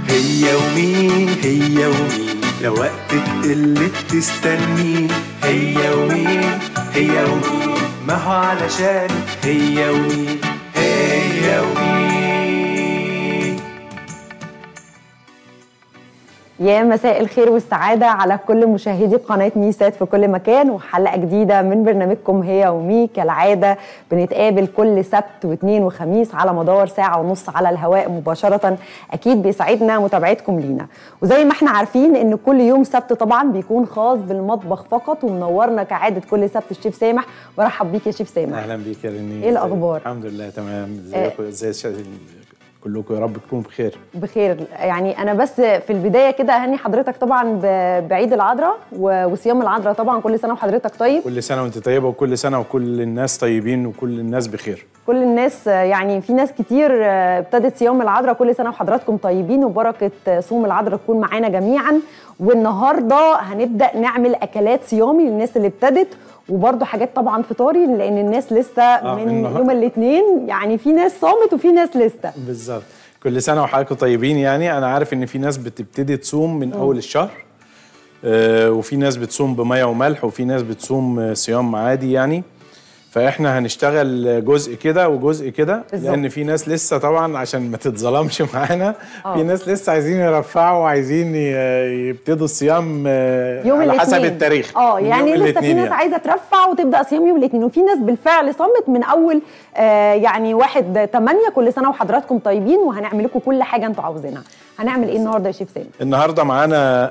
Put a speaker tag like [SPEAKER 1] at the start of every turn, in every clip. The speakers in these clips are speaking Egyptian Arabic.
[SPEAKER 1] هي ومين هي ومين لو وقت تقل تستنين هي ومين هي ومين ما هو علشان هي ومين هي ومين
[SPEAKER 2] يا مساء الخير والسعادة على كل مشاهدي قناة ميسات في كل مكان وحلقة جديدة من برنامجكم هي ومي كالعادة بنتقابل كل سبت واثنين وخميس على مدار ساعة ونص على الهواء مباشرة أكيد بيسعدنا متابعتكم لينا وزي ما احنا عارفين إن كل يوم سبت طبعا بيكون خاص بالمطبخ فقط ومنورنا كعادة كل سبت الشيف سامح برحب بيك يا شيف سامح
[SPEAKER 3] اهلا بيك يا رني
[SPEAKER 2] إيه الأخبار؟
[SPEAKER 3] الحمد لله تمام ازيكم ازاي الش- كلكم يا رب تكونوا بخير
[SPEAKER 2] بخير يعني انا بس في البدايه كده اهني حضرتك طبعا ب- بعيد العذراء و- وصيام العذراء طبعا كل سنه وحضرتك طيب
[SPEAKER 3] كل سنه وانت طيبه وكل سنه وكل الناس طيبين وكل الناس بخير
[SPEAKER 2] كل الناس يعني في ناس كتير ابتدت صيام العذراء كل سنه وحضراتكم طيبين وبركه صوم العذراء تكون معانا جميعا والنهارده هنبدا نعمل اكلات صيامي للناس اللي ابتدت وبرضه حاجات طبعا فطاري لان الناس لسه
[SPEAKER 3] آه،
[SPEAKER 2] من
[SPEAKER 3] النهار-
[SPEAKER 2] يوم الاثنين يعني في ناس صامت وفي ناس لسه
[SPEAKER 3] بالظبط كل سنه وحضراتكم طيبين يعني انا عارف ان في ناس بتبتدي تصوم من اول الشهر آه، وفي ناس بتصوم بميه وملح وفي ناس بتصوم آه، صيام عادي يعني فاحنا هنشتغل جزء كده وجزء كده
[SPEAKER 2] بالظبط.
[SPEAKER 3] لان في ناس لسه طبعا عشان ما تتظلمش معانا
[SPEAKER 2] آه.
[SPEAKER 3] في ناس لسه عايزين يرفعوا وعايزين ي- يبتدوا الصيام آه،
[SPEAKER 2] يوم
[SPEAKER 3] على
[SPEAKER 2] الاثنين
[SPEAKER 3] حسب التاريخ
[SPEAKER 2] اه
[SPEAKER 3] من
[SPEAKER 2] يعني
[SPEAKER 3] يوم
[SPEAKER 2] لسه في
[SPEAKER 3] الاثنين
[SPEAKER 2] ناس
[SPEAKER 3] يعني.
[SPEAKER 2] عايزه ترفع وتبدا صيام يوم الاثنين وفي ناس بالفعل صامت من اول آه يعني واحد تمانية كل سنه وحضراتكم طيبين وهنعمل لكم كل حاجه انتوا عاوزينها هنعمل ايه النهارده يا شيف سامي
[SPEAKER 3] النهارده معانا آه،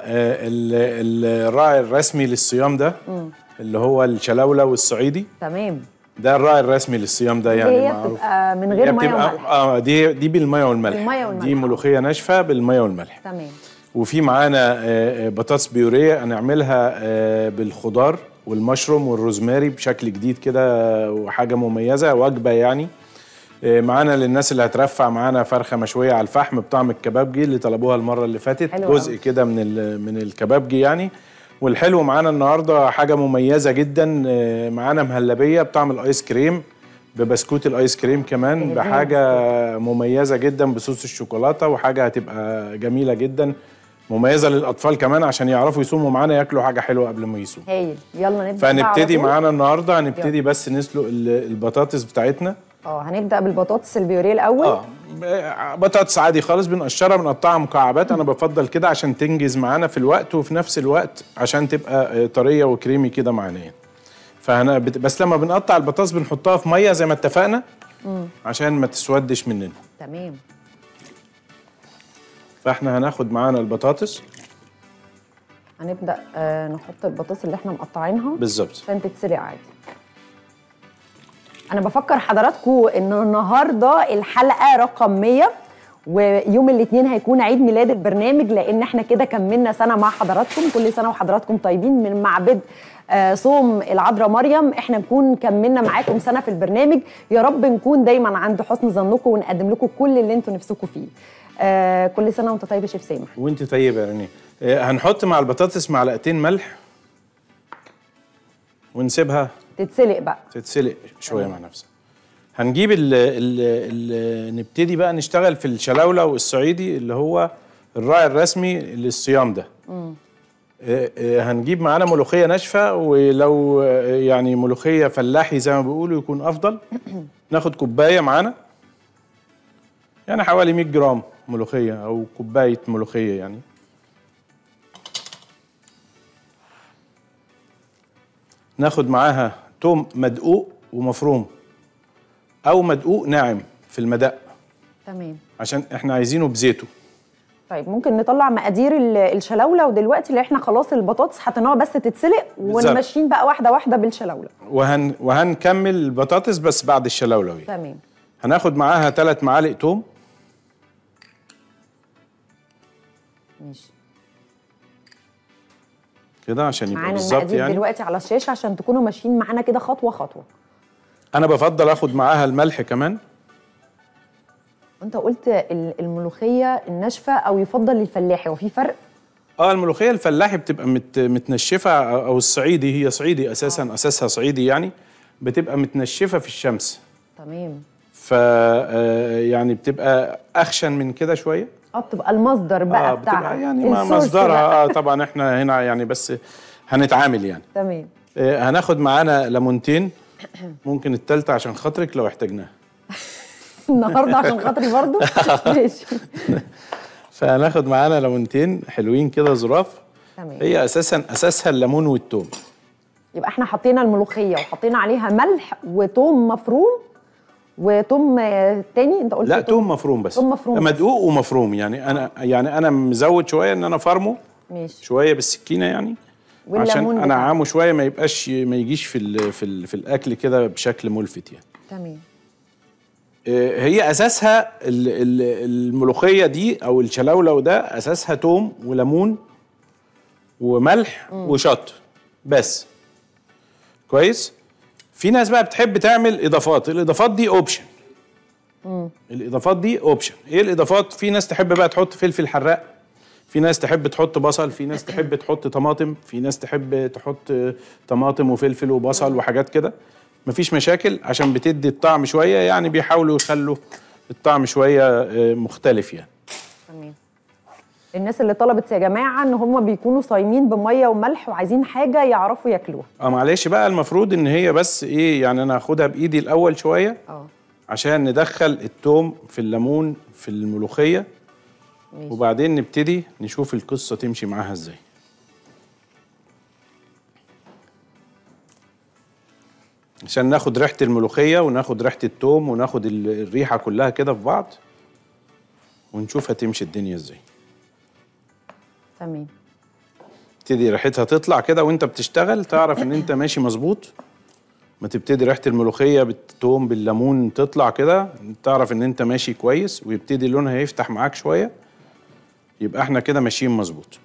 [SPEAKER 3] ال- الراعي الرسمي للصيام ده اللي هو الشلاوله والصعيدي
[SPEAKER 2] تمام
[SPEAKER 3] ده الراعي الرسمي للصيام ده يعني
[SPEAKER 2] هي
[SPEAKER 3] معروف
[SPEAKER 2] بتبقى من غير
[SPEAKER 3] هي
[SPEAKER 2] ميه
[SPEAKER 3] بتبقى-
[SPEAKER 2] وملح
[SPEAKER 3] اه دي دي بالميه والملح
[SPEAKER 2] بالمية والملح.
[SPEAKER 3] دي ملوخيه ناشفه بالميه والملح
[SPEAKER 2] تمام
[SPEAKER 3] وفي معانا آه، آه، بطاطس بيوريه هنعملها آه، بالخضار والمشروم والروزماري بشكل جديد كده آه، وحاجه مميزه وجبه يعني آه، معانا للناس اللي هترفع معانا فرخه مشويه على الفحم بطعم الكبابجي اللي طلبوها المره اللي فاتت
[SPEAKER 2] حلو
[SPEAKER 3] جزء
[SPEAKER 2] أوي.
[SPEAKER 3] كده من ال- من الكبابجي يعني والحلو معانا النهارده حاجه مميزه جدا آه، معانا مهلبيه بطعم الايس كريم ببسكوت الايس كريم كمان
[SPEAKER 2] جميل.
[SPEAKER 3] بحاجه مميزه جدا بصوص الشوكولاته وحاجه هتبقى جميله جدا مميزه للاطفال كمان عشان يعرفوا يصوموا معانا ياكلوا حاجه حلوه قبل ما يصوموا
[SPEAKER 2] هايل يلا نبدا بقى على
[SPEAKER 3] فهنبتدي
[SPEAKER 2] طول.
[SPEAKER 3] معانا النهارده هنبتدي بس نسلق ال- البطاطس بتاعتنا
[SPEAKER 2] اه هنبدا بالبطاطس البيوريه الاول
[SPEAKER 3] اه بطاطس عادي خالص بنقشرها بنقطعها مكعبات انا بفضل كده عشان تنجز معانا في الوقت وفي نفس الوقت عشان تبقى آه، طريه وكريمي كده معانا يعني. فهنا بت... بس لما بنقطع البطاطس بنحطها في ميه زي ما اتفقنا عشان ما تسودش مننا
[SPEAKER 2] تمام
[SPEAKER 3] فاحنا هناخد معانا البطاطس
[SPEAKER 2] هنبدا آه نحط البطاطس اللي احنا مقطعينها
[SPEAKER 3] بالظبط
[SPEAKER 2] عشان تتسلق عادي انا بفكر حضراتكم ان النهارده الحلقه رقم 100 ويوم الاثنين هيكون عيد ميلاد البرنامج لان احنا كده كملنا سنه مع حضراتكم كل سنه وحضراتكم طيبين من معبد آه، صوم العذراء مريم احنا نكون كملنا معاكم سنه في البرنامج يا رب نكون دايما عند حسن ظنكم ونقدم لكم كل اللي انتوا نفسكم فيه آه كل سنه وانت طيب يا شيف سامح
[SPEAKER 3] وانت طيبه يا رني آه، هنحط مع البطاطس معلقتين ملح ونسيبها
[SPEAKER 2] تتسلق بقى
[SPEAKER 3] تتسلق شويه مع نفسها هنجيب ال ال ال نبتدي بقى نشتغل في الشلاوله والصعيدي اللي هو الراعي الرسمي للصيام ده آه، آه، هنجيب معانا ملوخيه ناشفه ولو آه، يعني ملوخيه فلاحي زي ما بيقولوا يكون افضل ناخد كوبايه معانا يعني حوالي 100 جرام ملوخيه او كوبايه ملوخيه يعني ناخد معاها توم مدقوق ومفروم او مدقوق ناعم في المدق
[SPEAKER 2] تمام
[SPEAKER 3] عشان احنا عايزينه بزيته
[SPEAKER 2] طيب ممكن نطلع مقادير ال- الشلاوله ودلوقتي اللي احنا خلاص البطاطس حطيناها بس تتسلق
[SPEAKER 3] بالظبط.
[SPEAKER 2] ونمشين بقى واحده واحده بالشلاوله
[SPEAKER 3] وهن وهنكمل البطاطس بس بعد الشلاولوي
[SPEAKER 2] تمام
[SPEAKER 3] هناخد معاها ثلاث معالق توم
[SPEAKER 2] ماشي
[SPEAKER 3] كده عشان يبقى
[SPEAKER 2] معانا
[SPEAKER 3] بالظبط
[SPEAKER 2] المقادير
[SPEAKER 3] يعني
[SPEAKER 2] دلوقتي على الشاشه عشان تكونوا ماشيين معانا كده خطوه خطوه
[SPEAKER 3] انا بفضل اخد معاها الملح كمان
[SPEAKER 2] انت قلت ال- الملوخيه الناشفه او يفضل الفلاحي وفي فرق
[SPEAKER 3] اه الملوخيه الفلاحي بتبقى مت متنشفه او الصعيدي هي صعيدي اساسا اساسها صعيدي يعني بتبقى متنشفه في الشمس
[SPEAKER 2] تمام
[SPEAKER 3] ف آه، يعني بتبقى اخشن من كده شويه
[SPEAKER 2] اه بتبقى المصدر بقى
[SPEAKER 3] اه
[SPEAKER 2] بتاعها
[SPEAKER 3] بتبقى يعني ما
[SPEAKER 2] السورس
[SPEAKER 3] مصدرها
[SPEAKER 2] بقى.
[SPEAKER 3] اه طبعا احنا هنا يعني بس هنتعامل يعني
[SPEAKER 2] تمام
[SPEAKER 3] آه هناخد معانا ليمونتين ممكن التالتة عشان خاطرك لو احتاجناها
[SPEAKER 2] النهارده عشان خاطري برضو ماشي
[SPEAKER 3] فهناخد معانا ليمونتين حلوين كده ظراف
[SPEAKER 2] تمام
[SPEAKER 3] هي اساسا اساسها الليمون والثوم
[SPEAKER 2] يبقى احنا حطينا الملوخيه وحطينا عليها ملح وتوم مفروم وتوم آه، تاني انت قلت
[SPEAKER 3] لا توم مفروم بس
[SPEAKER 2] توم مفروم بس.
[SPEAKER 3] مدقوق ومفروم يعني انا يعني انا مزود شويه ان انا فرمه
[SPEAKER 2] ماشي
[SPEAKER 3] شويه بالسكينه يعني
[SPEAKER 2] والليمون
[SPEAKER 3] عشان
[SPEAKER 2] بتاعه.
[SPEAKER 3] انا عامه شويه ما يبقاش ما يجيش في ال في ال في الاكل كده بشكل ملفت يعني
[SPEAKER 2] تمام
[SPEAKER 3] آه، هي اساسها ال- ال- الملوخيه دي او الشلاولو ده اساسها توم وليمون وملح وشط بس كويس في ناس بقى بتحب تعمل اضافات الاضافات دي اوبشن الاضافات دي اوبشن ايه الاضافات في ناس تحب بقى تحط فلفل حراق في ناس تحب تحط بصل في ناس تحب تحط طماطم في ناس تحب تحط طماطم وفلفل وبصل وحاجات كده مفيش مشاكل عشان بتدي الطعم شويه يعني بيحاولوا يخلوا الطعم شويه آه، مختلف يعني
[SPEAKER 2] تمام الناس اللي طلبت يا جماعه ان هم بيكونوا صايمين بميه وملح وعايزين حاجه يعرفوا ياكلوها
[SPEAKER 3] اه معلش بقى المفروض ان هي بس ايه يعني انا هاخدها بايدي الاول شويه
[SPEAKER 2] اه
[SPEAKER 3] عشان ندخل التوم في الليمون في الملوخيه
[SPEAKER 2] ماشي
[SPEAKER 3] وبعدين نبتدي نشوف القصه تمشي معاها ازاي عشان ناخد ريحه الملوخيه وناخد ريحه التوم وناخد ال- الريحه كلها كده في بعض ونشوف هتمشي الدنيا ازاي
[SPEAKER 2] تمام
[SPEAKER 3] تبتدي ريحتها تطلع كده وانت بتشتغل تعرف ان انت ماشي مظبوط ما تبتدي ريحه الملوخيه بالثوم بالليمون تطلع كده تعرف ان انت ماشي كويس ويبتدي لونها يفتح معاك شويه يبقى احنا كده ماشيين مظبوط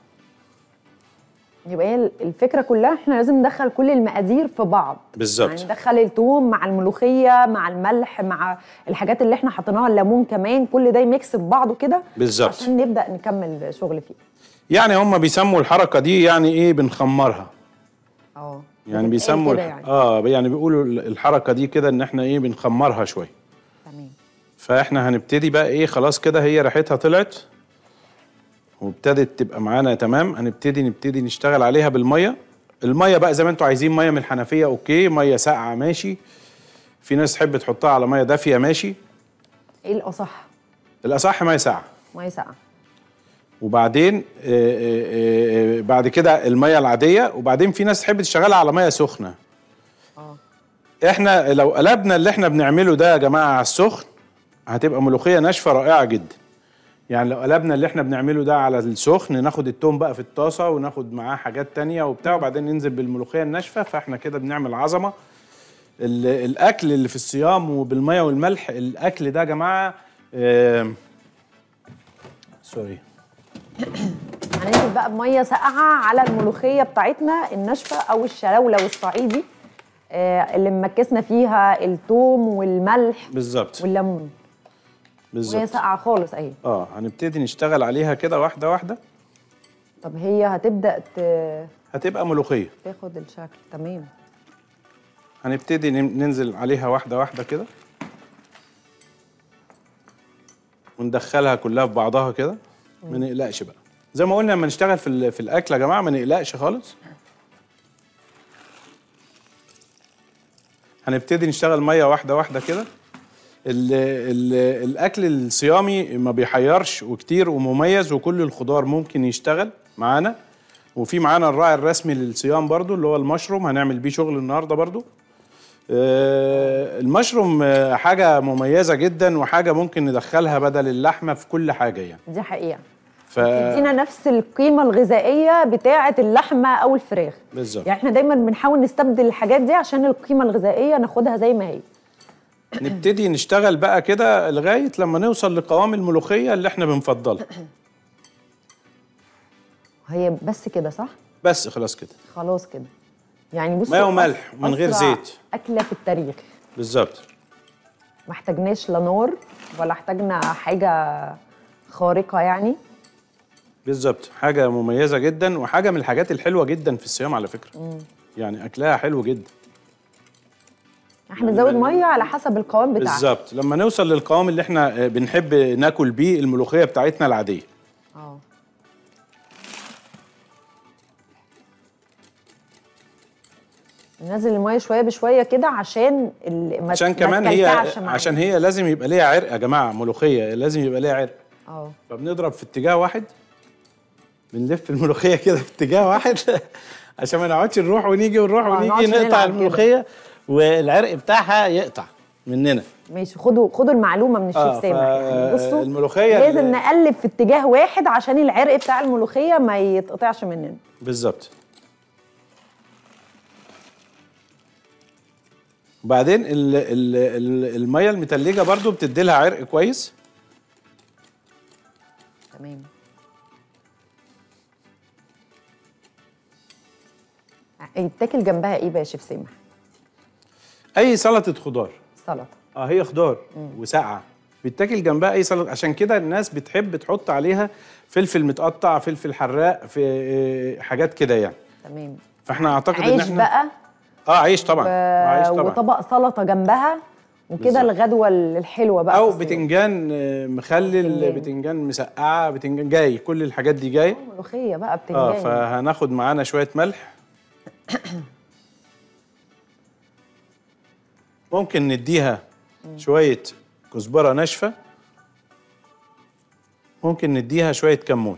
[SPEAKER 2] يبقى هي الفكره كلها احنا لازم ندخل كل المقادير في بعض
[SPEAKER 3] بالظبط.
[SPEAKER 2] يعني ندخل الثوم مع الملوخيه مع الملح مع الحاجات اللي احنا حطيناها الليمون كمان كل ده يميكس ببعضه كده
[SPEAKER 3] بالظبط.
[SPEAKER 2] عشان نبدا نكمل شغل فيه
[SPEAKER 3] يعني هم بيسموا الحركه دي يعني ايه بنخمرها
[SPEAKER 2] اه
[SPEAKER 3] يعني
[SPEAKER 2] بتتقال
[SPEAKER 3] بيسموا
[SPEAKER 2] كده
[SPEAKER 3] الح...
[SPEAKER 2] يعني.
[SPEAKER 3] اه يعني بيقولوا الحركه دي كده ان احنا ايه بنخمرها شويه
[SPEAKER 2] تمام
[SPEAKER 3] فاحنا هنبتدي بقى ايه خلاص كده هي ريحتها طلعت وابتدت تبقى معانا تمام هنبتدي نبتدي نشتغل عليها بالميه الميه بقى زي ما انتوا عايزين ميه من الحنفيه اوكي ميه ساقعه ماشي في ناس تحب تحطها على ميه دافيه ماشي
[SPEAKER 2] ايه الاصح
[SPEAKER 3] الاصح ميه ساقعه
[SPEAKER 2] ميه ساقعه
[SPEAKER 3] وبعدين آه، آه، آه، بعد كده الميه العاديه وبعدين في ناس تحب تشتغلها على ميه سخنه
[SPEAKER 2] اه
[SPEAKER 3] احنا لو قلبنا اللي احنا بنعمله ده يا جماعه على السخن هتبقى ملوخيه ناشفه رائعه جدا يعني لو قلبنا اللي احنا بنعمله ده على السخن ناخد التوم بقى في الطاسه وناخد معاه حاجات تانية وبتاع وبعدين ننزل بالملوخيه الناشفه فاحنا كده بنعمل عظمه ال- الاكل اللي في الصيام وبالميه والملح الاكل ده يا جماعه آم، سوري
[SPEAKER 2] هننزل بقى بميه ساقعه على الملوخيه بتاعتنا الناشفه او الشراوله والصعيدي آه اللي مكسنا فيها الثوم والملح
[SPEAKER 3] بالظبط
[SPEAKER 2] والليمون وهي
[SPEAKER 3] بالظبط
[SPEAKER 2] ساقعه خالص اهي
[SPEAKER 3] اه هنبتدي نشتغل عليها كده واحده واحده
[SPEAKER 2] طب هي هتبدا ت-
[SPEAKER 3] هتبقى ملوخيه
[SPEAKER 2] تاخد الشكل تمام
[SPEAKER 3] هنبتدي نم- ننزل عليها واحدة واحدة كده وندخلها كلها في بعضها كده ما نقلقش بقى زي ما قلنا لما نشتغل في ال- في الاكل يا جماعه ما نقلقش خالص هنبتدي نشتغل ميه واحده واحده كده ال ال الاكل الصيامي ما بيحيرش وكتير ومميز وكل الخضار ممكن يشتغل معانا وفي معانا الراعي الرسمي للصيام برضو اللي هو المشروم هنعمل بيه شغل النهارده برضو آه، المشروم آه، حاجه مميزه جدا وحاجه ممكن ندخلها بدل اللحمه في كل حاجه يعني
[SPEAKER 2] دي حقيقه
[SPEAKER 3] ف
[SPEAKER 2] تدينا نفس القيمه الغذائيه بتاعه اللحمه او الفراخ
[SPEAKER 3] بالظبط.
[SPEAKER 2] يعني احنا دايما بنحاول نستبدل الحاجات دي عشان القيمه الغذائيه ناخدها زي ما هي
[SPEAKER 3] نبتدي نشتغل بقى كده لغايه لما نوصل لقوام الملوخيه اللي احنا بنفضلها
[SPEAKER 2] هي بس كده صح
[SPEAKER 3] بس خلاص كده
[SPEAKER 2] خلاص كده يعني بصوا
[SPEAKER 3] ماء وملح
[SPEAKER 2] أس-
[SPEAKER 3] من غير
[SPEAKER 2] أسرع
[SPEAKER 3] زيت.
[SPEAKER 2] اكله في التاريخ
[SPEAKER 3] بالظبط
[SPEAKER 2] ما احتاجناش لا نار ولا احتاجنا حاجه خارقه يعني
[SPEAKER 3] بالظبط حاجه مميزه جدا وحاجه من الحاجات الحلوه جدا في الصيام على فكره يعني اكلها حلو جدا
[SPEAKER 2] احنا نزود ميه على حسب القوام بتاعها
[SPEAKER 3] بالظبط لما نوصل للقوام اللي احنا آه، بنحب ناكل بيه الملوخيه بتاعتنا العاديه
[SPEAKER 2] اه ننزل الميه شويه بشويه كده عشان ال- ما
[SPEAKER 3] عشان
[SPEAKER 2] ما
[SPEAKER 3] كمان هي
[SPEAKER 2] تكلكعش معانا.
[SPEAKER 3] عشان هي لازم يبقى ليها عرق يا جماعه ملوخيه لازم يبقى ليها عرق
[SPEAKER 2] اه
[SPEAKER 3] فبنضرب في اتجاه واحد بنلف الملوخيه كده في اتجاه واحد عشان ما نقعدش نروح ونيجي ونروح
[SPEAKER 2] آه،
[SPEAKER 3] ونيجي
[SPEAKER 2] نقعدش
[SPEAKER 3] نقطع
[SPEAKER 2] نلعب كده.
[SPEAKER 3] الملوخيه والعرق بتاعها يقطع مننا
[SPEAKER 2] ماشي خدوا خدوا المعلومه من الشيف
[SPEAKER 3] آه،
[SPEAKER 2] سامح يعني
[SPEAKER 3] ف-
[SPEAKER 2] بصوا
[SPEAKER 3] الملوخية
[SPEAKER 2] لازم
[SPEAKER 3] ال-
[SPEAKER 2] نقلب في اتجاه واحد عشان العرق بتاع الملوخيه ما يتقطعش مننا
[SPEAKER 3] بالظبط وبعدين ال ال ال الميه المتلجه برضو بتدي لها عرق كويس
[SPEAKER 2] تمام يتاكل جنبها ايه بقى يا شيف سامح
[SPEAKER 3] اي سلطه خضار
[SPEAKER 2] سلطه
[SPEAKER 3] اه هي خضار وساقعه بيتاكل جنبها اي سلطه عشان كده الناس بتحب تحط عليها فلفل متقطع فلفل حراق في آه، حاجات كده يعني
[SPEAKER 2] تمام
[SPEAKER 3] فاحنا اعتقد ان
[SPEAKER 2] عيش
[SPEAKER 3] احنا
[SPEAKER 2] بقى
[SPEAKER 3] اه عيش طبعا عيش
[SPEAKER 2] و...
[SPEAKER 3] طبعا
[SPEAKER 2] وطبق سلطه جنبها وكده
[SPEAKER 3] بالظبط.
[SPEAKER 2] الغدوه الحلوه بقى
[SPEAKER 3] او
[SPEAKER 2] في الصيف.
[SPEAKER 3] بتنجان آه، مخلل
[SPEAKER 2] بتنجان.
[SPEAKER 3] بتنجان مسقعه بتنجان جاي كل الحاجات دي جاي
[SPEAKER 2] ملوخيه بقى
[SPEAKER 3] اه
[SPEAKER 2] بتنجان
[SPEAKER 3] فهناخد معانا شويه ملح ممكن نديها شويه كزبره ناشفه ممكن نديها شويه كمون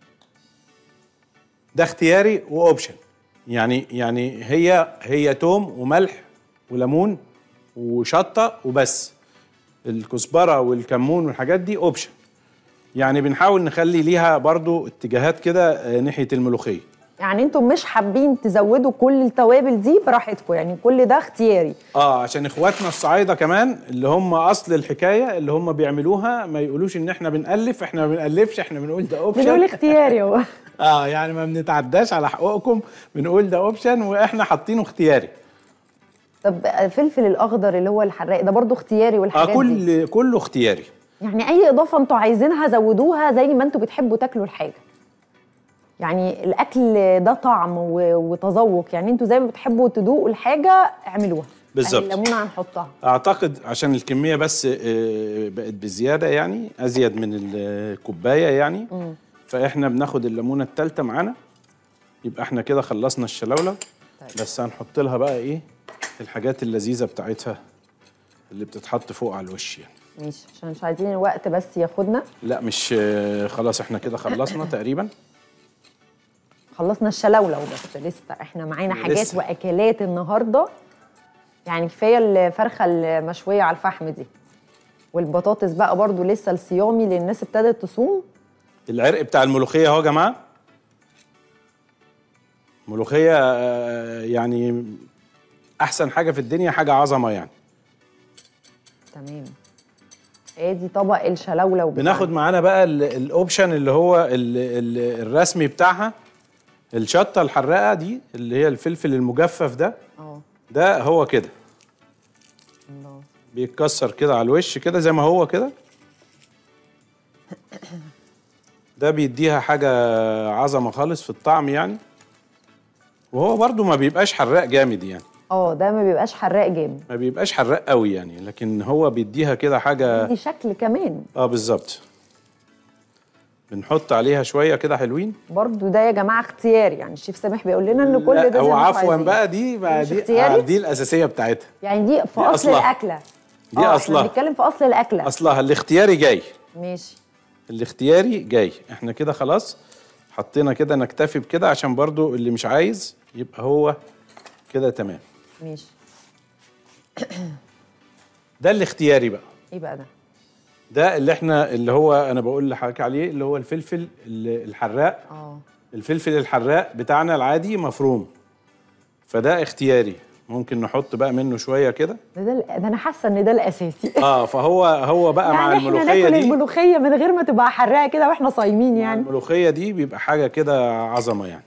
[SPEAKER 3] ده اختياري واوبشن يعني يعني هي هي توم وملح وليمون وشطه وبس الكزبره والكمون والحاجات دي اوبشن يعني بنحاول نخلي ليها برضو اتجاهات كده آه، ناحيه الملوخيه
[SPEAKER 2] يعني انتم مش حابين تزودوا كل التوابل دي براحتكم يعني كل ده اختياري
[SPEAKER 3] اه عشان اخواتنا الصعايده كمان اللي هم اصل الحكايه اللي هم بيعملوها ما يقولوش ان احنا بنالف احنا ما بنالفش احنا بنقول ده اوبشن
[SPEAKER 2] بنقول اختياري هو
[SPEAKER 3] اه يعني ما بنتعداش على حقوقكم بنقول ده اوبشن واحنا حاطينه اختياري
[SPEAKER 2] طب الفلفل الاخضر اللي هو الحراق ده برضو اختياري
[SPEAKER 3] اه
[SPEAKER 2] والحاجات دي
[SPEAKER 3] كل كله اختياري
[SPEAKER 2] يعني اي اضافه انتوا عايزينها زودوها زي ما انتوا بتحبوا تاكلوا الحاجه يعني الاكل ده طعم و- وتذوق يعني انتوا زي ما بتحبوا تدوقوا الحاجه اعملوها
[SPEAKER 3] بالظبط.
[SPEAKER 2] يعني الليمونه هنحطها
[SPEAKER 3] اعتقد عشان الكميه بس آه، بقت بزياده يعني ازيد من الكوبايه يعني فاحنا بناخد الليمونه الثالثه معانا يبقى احنا كده خلصنا الشلاوله
[SPEAKER 2] طيب.
[SPEAKER 3] بس هنحط لها بقى ايه الحاجات اللذيذه بتاعتها اللي بتتحط فوق على الوش يعني
[SPEAKER 2] ماشي عشان مش عايزين الوقت بس ياخدنا
[SPEAKER 3] لا مش آه، خلاص احنا كده خلصنا تقريبا
[SPEAKER 2] خلصنا الشلاوله وبس لسه احنا معانا حاجات
[SPEAKER 3] لسه.
[SPEAKER 2] واكلات النهارده يعني كفايه الفرخه المشويه على الفحم دي والبطاطس بقى برضو لسه الصيامي اللي الناس ابتدت تصوم
[SPEAKER 3] العرق بتاع الملوخيه اهو يا جماعه ملوخيه آه، يعني احسن حاجه في الدنيا حاجه عظمه يعني
[SPEAKER 2] تمام ادي طبق الشلاوله وبتاعنا.
[SPEAKER 3] بناخد معانا بقى ال- الاوبشن اللي هو ال ال الرسمي بتاعها الشطه الحراقه دي اللي هي الفلفل المجفف ده
[SPEAKER 2] اه
[SPEAKER 3] ده هو كده
[SPEAKER 2] الله
[SPEAKER 3] بيتكسر كده على الوش كده زي ما هو كده ده بيديها حاجة عظمة خالص في الطعم يعني وهو برضو ما بيبقاش حراق جامد يعني
[SPEAKER 2] اه ده ما بيبقاش حراق جامد
[SPEAKER 3] ما بيبقاش حراق قوي يعني لكن هو بيديها كده حاجة
[SPEAKER 2] دي شكل كمان
[SPEAKER 3] اه بالظبط بنحط عليها شوية كده حلوين
[SPEAKER 2] برضو ده يا جماعه اختياري يعني الشيف سامح بيقول لنا ان كل
[SPEAKER 3] لا،
[SPEAKER 2] ده زي
[SPEAKER 3] هو
[SPEAKER 2] ما انتوا
[SPEAKER 3] عفوا
[SPEAKER 2] عايزين.
[SPEAKER 3] بقى دي بقى
[SPEAKER 2] مش
[SPEAKER 3] دي
[SPEAKER 2] اختياري؟
[SPEAKER 3] آه دي الأساسية بتاعتها
[SPEAKER 2] يعني دي في
[SPEAKER 3] دي
[SPEAKER 2] اصل
[SPEAKER 3] أصلها.
[SPEAKER 2] الاكله
[SPEAKER 3] دي
[SPEAKER 2] آه، احنا
[SPEAKER 3] أصلها.
[SPEAKER 2] بنتكلم في اصل الاكله
[SPEAKER 3] أصلها الاختياري جاي
[SPEAKER 2] ماشي
[SPEAKER 3] الاختياري جاي احنا كده خلاص حطينا كده نكتفي بكده عشان برضو اللي مش عايز يبقى هو كده تمام
[SPEAKER 2] ماشي
[SPEAKER 3] ده الاختياري بقى
[SPEAKER 2] ايه بقى ده
[SPEAKER 3] ده اللي احنا اللي هو انا بقول لحضرتك عليه اللي هو الفلفل ال- الحراق
[SPEAKER 2] اه
[SPEAKER 3] الفلفل الحراق بتاعنا العادي مفروم فده اختياري ممكن نحط بقى منه شويه كده
[SPEAKER 2] ده, ده, ده انا حاسه ان ده الاساسي
[SPEAKER 3] اه فهو هو بقى مع
[SPEAKER 2] يعني احنا
[SPEAKER 3] الملوخيه
[SPEAKER 2] ناكل
[SPEAKER 3] دي
[SPEAKER 2] الملوخيه من غير ما تبقى حراقه كده واحنا صايمين
[SPEAKER 3] مع
[SPEAKER 2] يعني
[SPEAKER 3] الملوخيه دي بيبقى حاجه كده عظمه يعني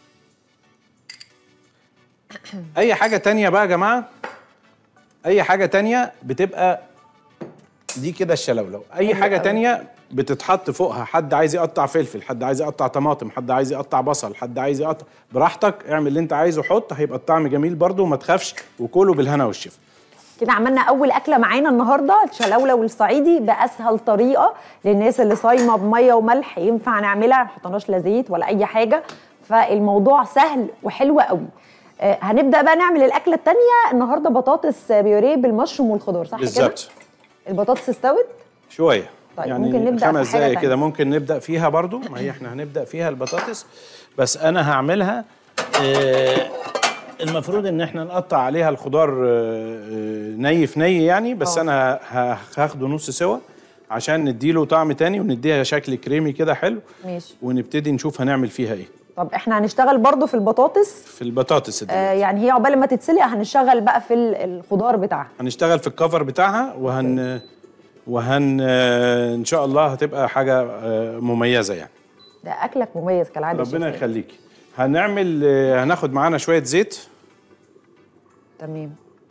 [SPEAKER 3] اي حاجه تانية بقى يا جماعه اي حاجه تانية بتبقى دي كده الشلولو اي
[SPEAKER 2] حلو
[SPEAKER 3] حاجه
[SPEAKER 2] قوي.
[SPEAKER 3] تانية بتتحط فوقها حد عايز يقطع فلفل حد عايز يقطع طماطم حد عايز يقطع بصل حد عايز يقطع براحتك اعمل اللي انت عايزه حط هيبقى الطعم جميل برضو وما تخافش وكله بالهنا والشفا
[SPEAKER 2] كده عملنا اول اكله معانا النهارده الشلاوله والصعيدي باسهل طريقه للناس اللي صايمه بميه وملح ينفع نعملها ما حطيناش لا زيت ولا اي حاجه فالموضوع سهل وحلو قوي آه، هنبدا بقى نعمل الاكله الثانيه النهارده بطاطس بيوريه بالمشروم والخضار صح كده
[SPEAKER 3] بالظبط
[SPEAKER 2] البطاطس استوت
[SPEAKER 3] شويه
[SPEAKER 2] طيب،
[SPEAKER 3] يعني
[SPEAKER 2] ممكن نبدأ
[SPEAKER 3] خمس
[SPEAKER 2] في حاجة
[SPEAKER 3] دقايق
[SPEAKER 2] تانية.
[SPEAKER 3] كده ممكن نبدا فيها برضو ما هي احنا هنبدا فيها البطاطس بس انا هعملها آه، المفروض ان احنا نقطع عليها الخضار آه، آه، ني في ني يعني بس
[SPEAKER 2] آه.
[SPEAKER 3] انا ه- هاخده نص سوا عشان نديله طعم تاني ونديها شكل كريمي كده حلو
[SPEAKER 2] ماشي
[SPEAKER 3] ونبتدي نشوف هنعمل فيها ايه
[SPEAKER 2] طب احنا هنشتغل برضو في البطاطس
[SPEAKER 3] في البطاطس دي
[SPEAKER 2] آه يعني هي عقبال ما تتسلق هنشتغل بقى في ال- الخضار بتاعها
[SPEAKER 3] هنشتغل في الكفر بتاعها وهن وهن آه، ان شاء الله هتبقى حاجه آه، مميزه يعني
[SPEAKER 2] ده اكلك مميز كالعاده يا
[SPEAKER 3] ربنا
[SPEAKER 2] شيف سامي.
[SPEAKER 3] يخليكي هنعمل آه، هناخد معانا شويه زيت
[SPEAKER 2] تمام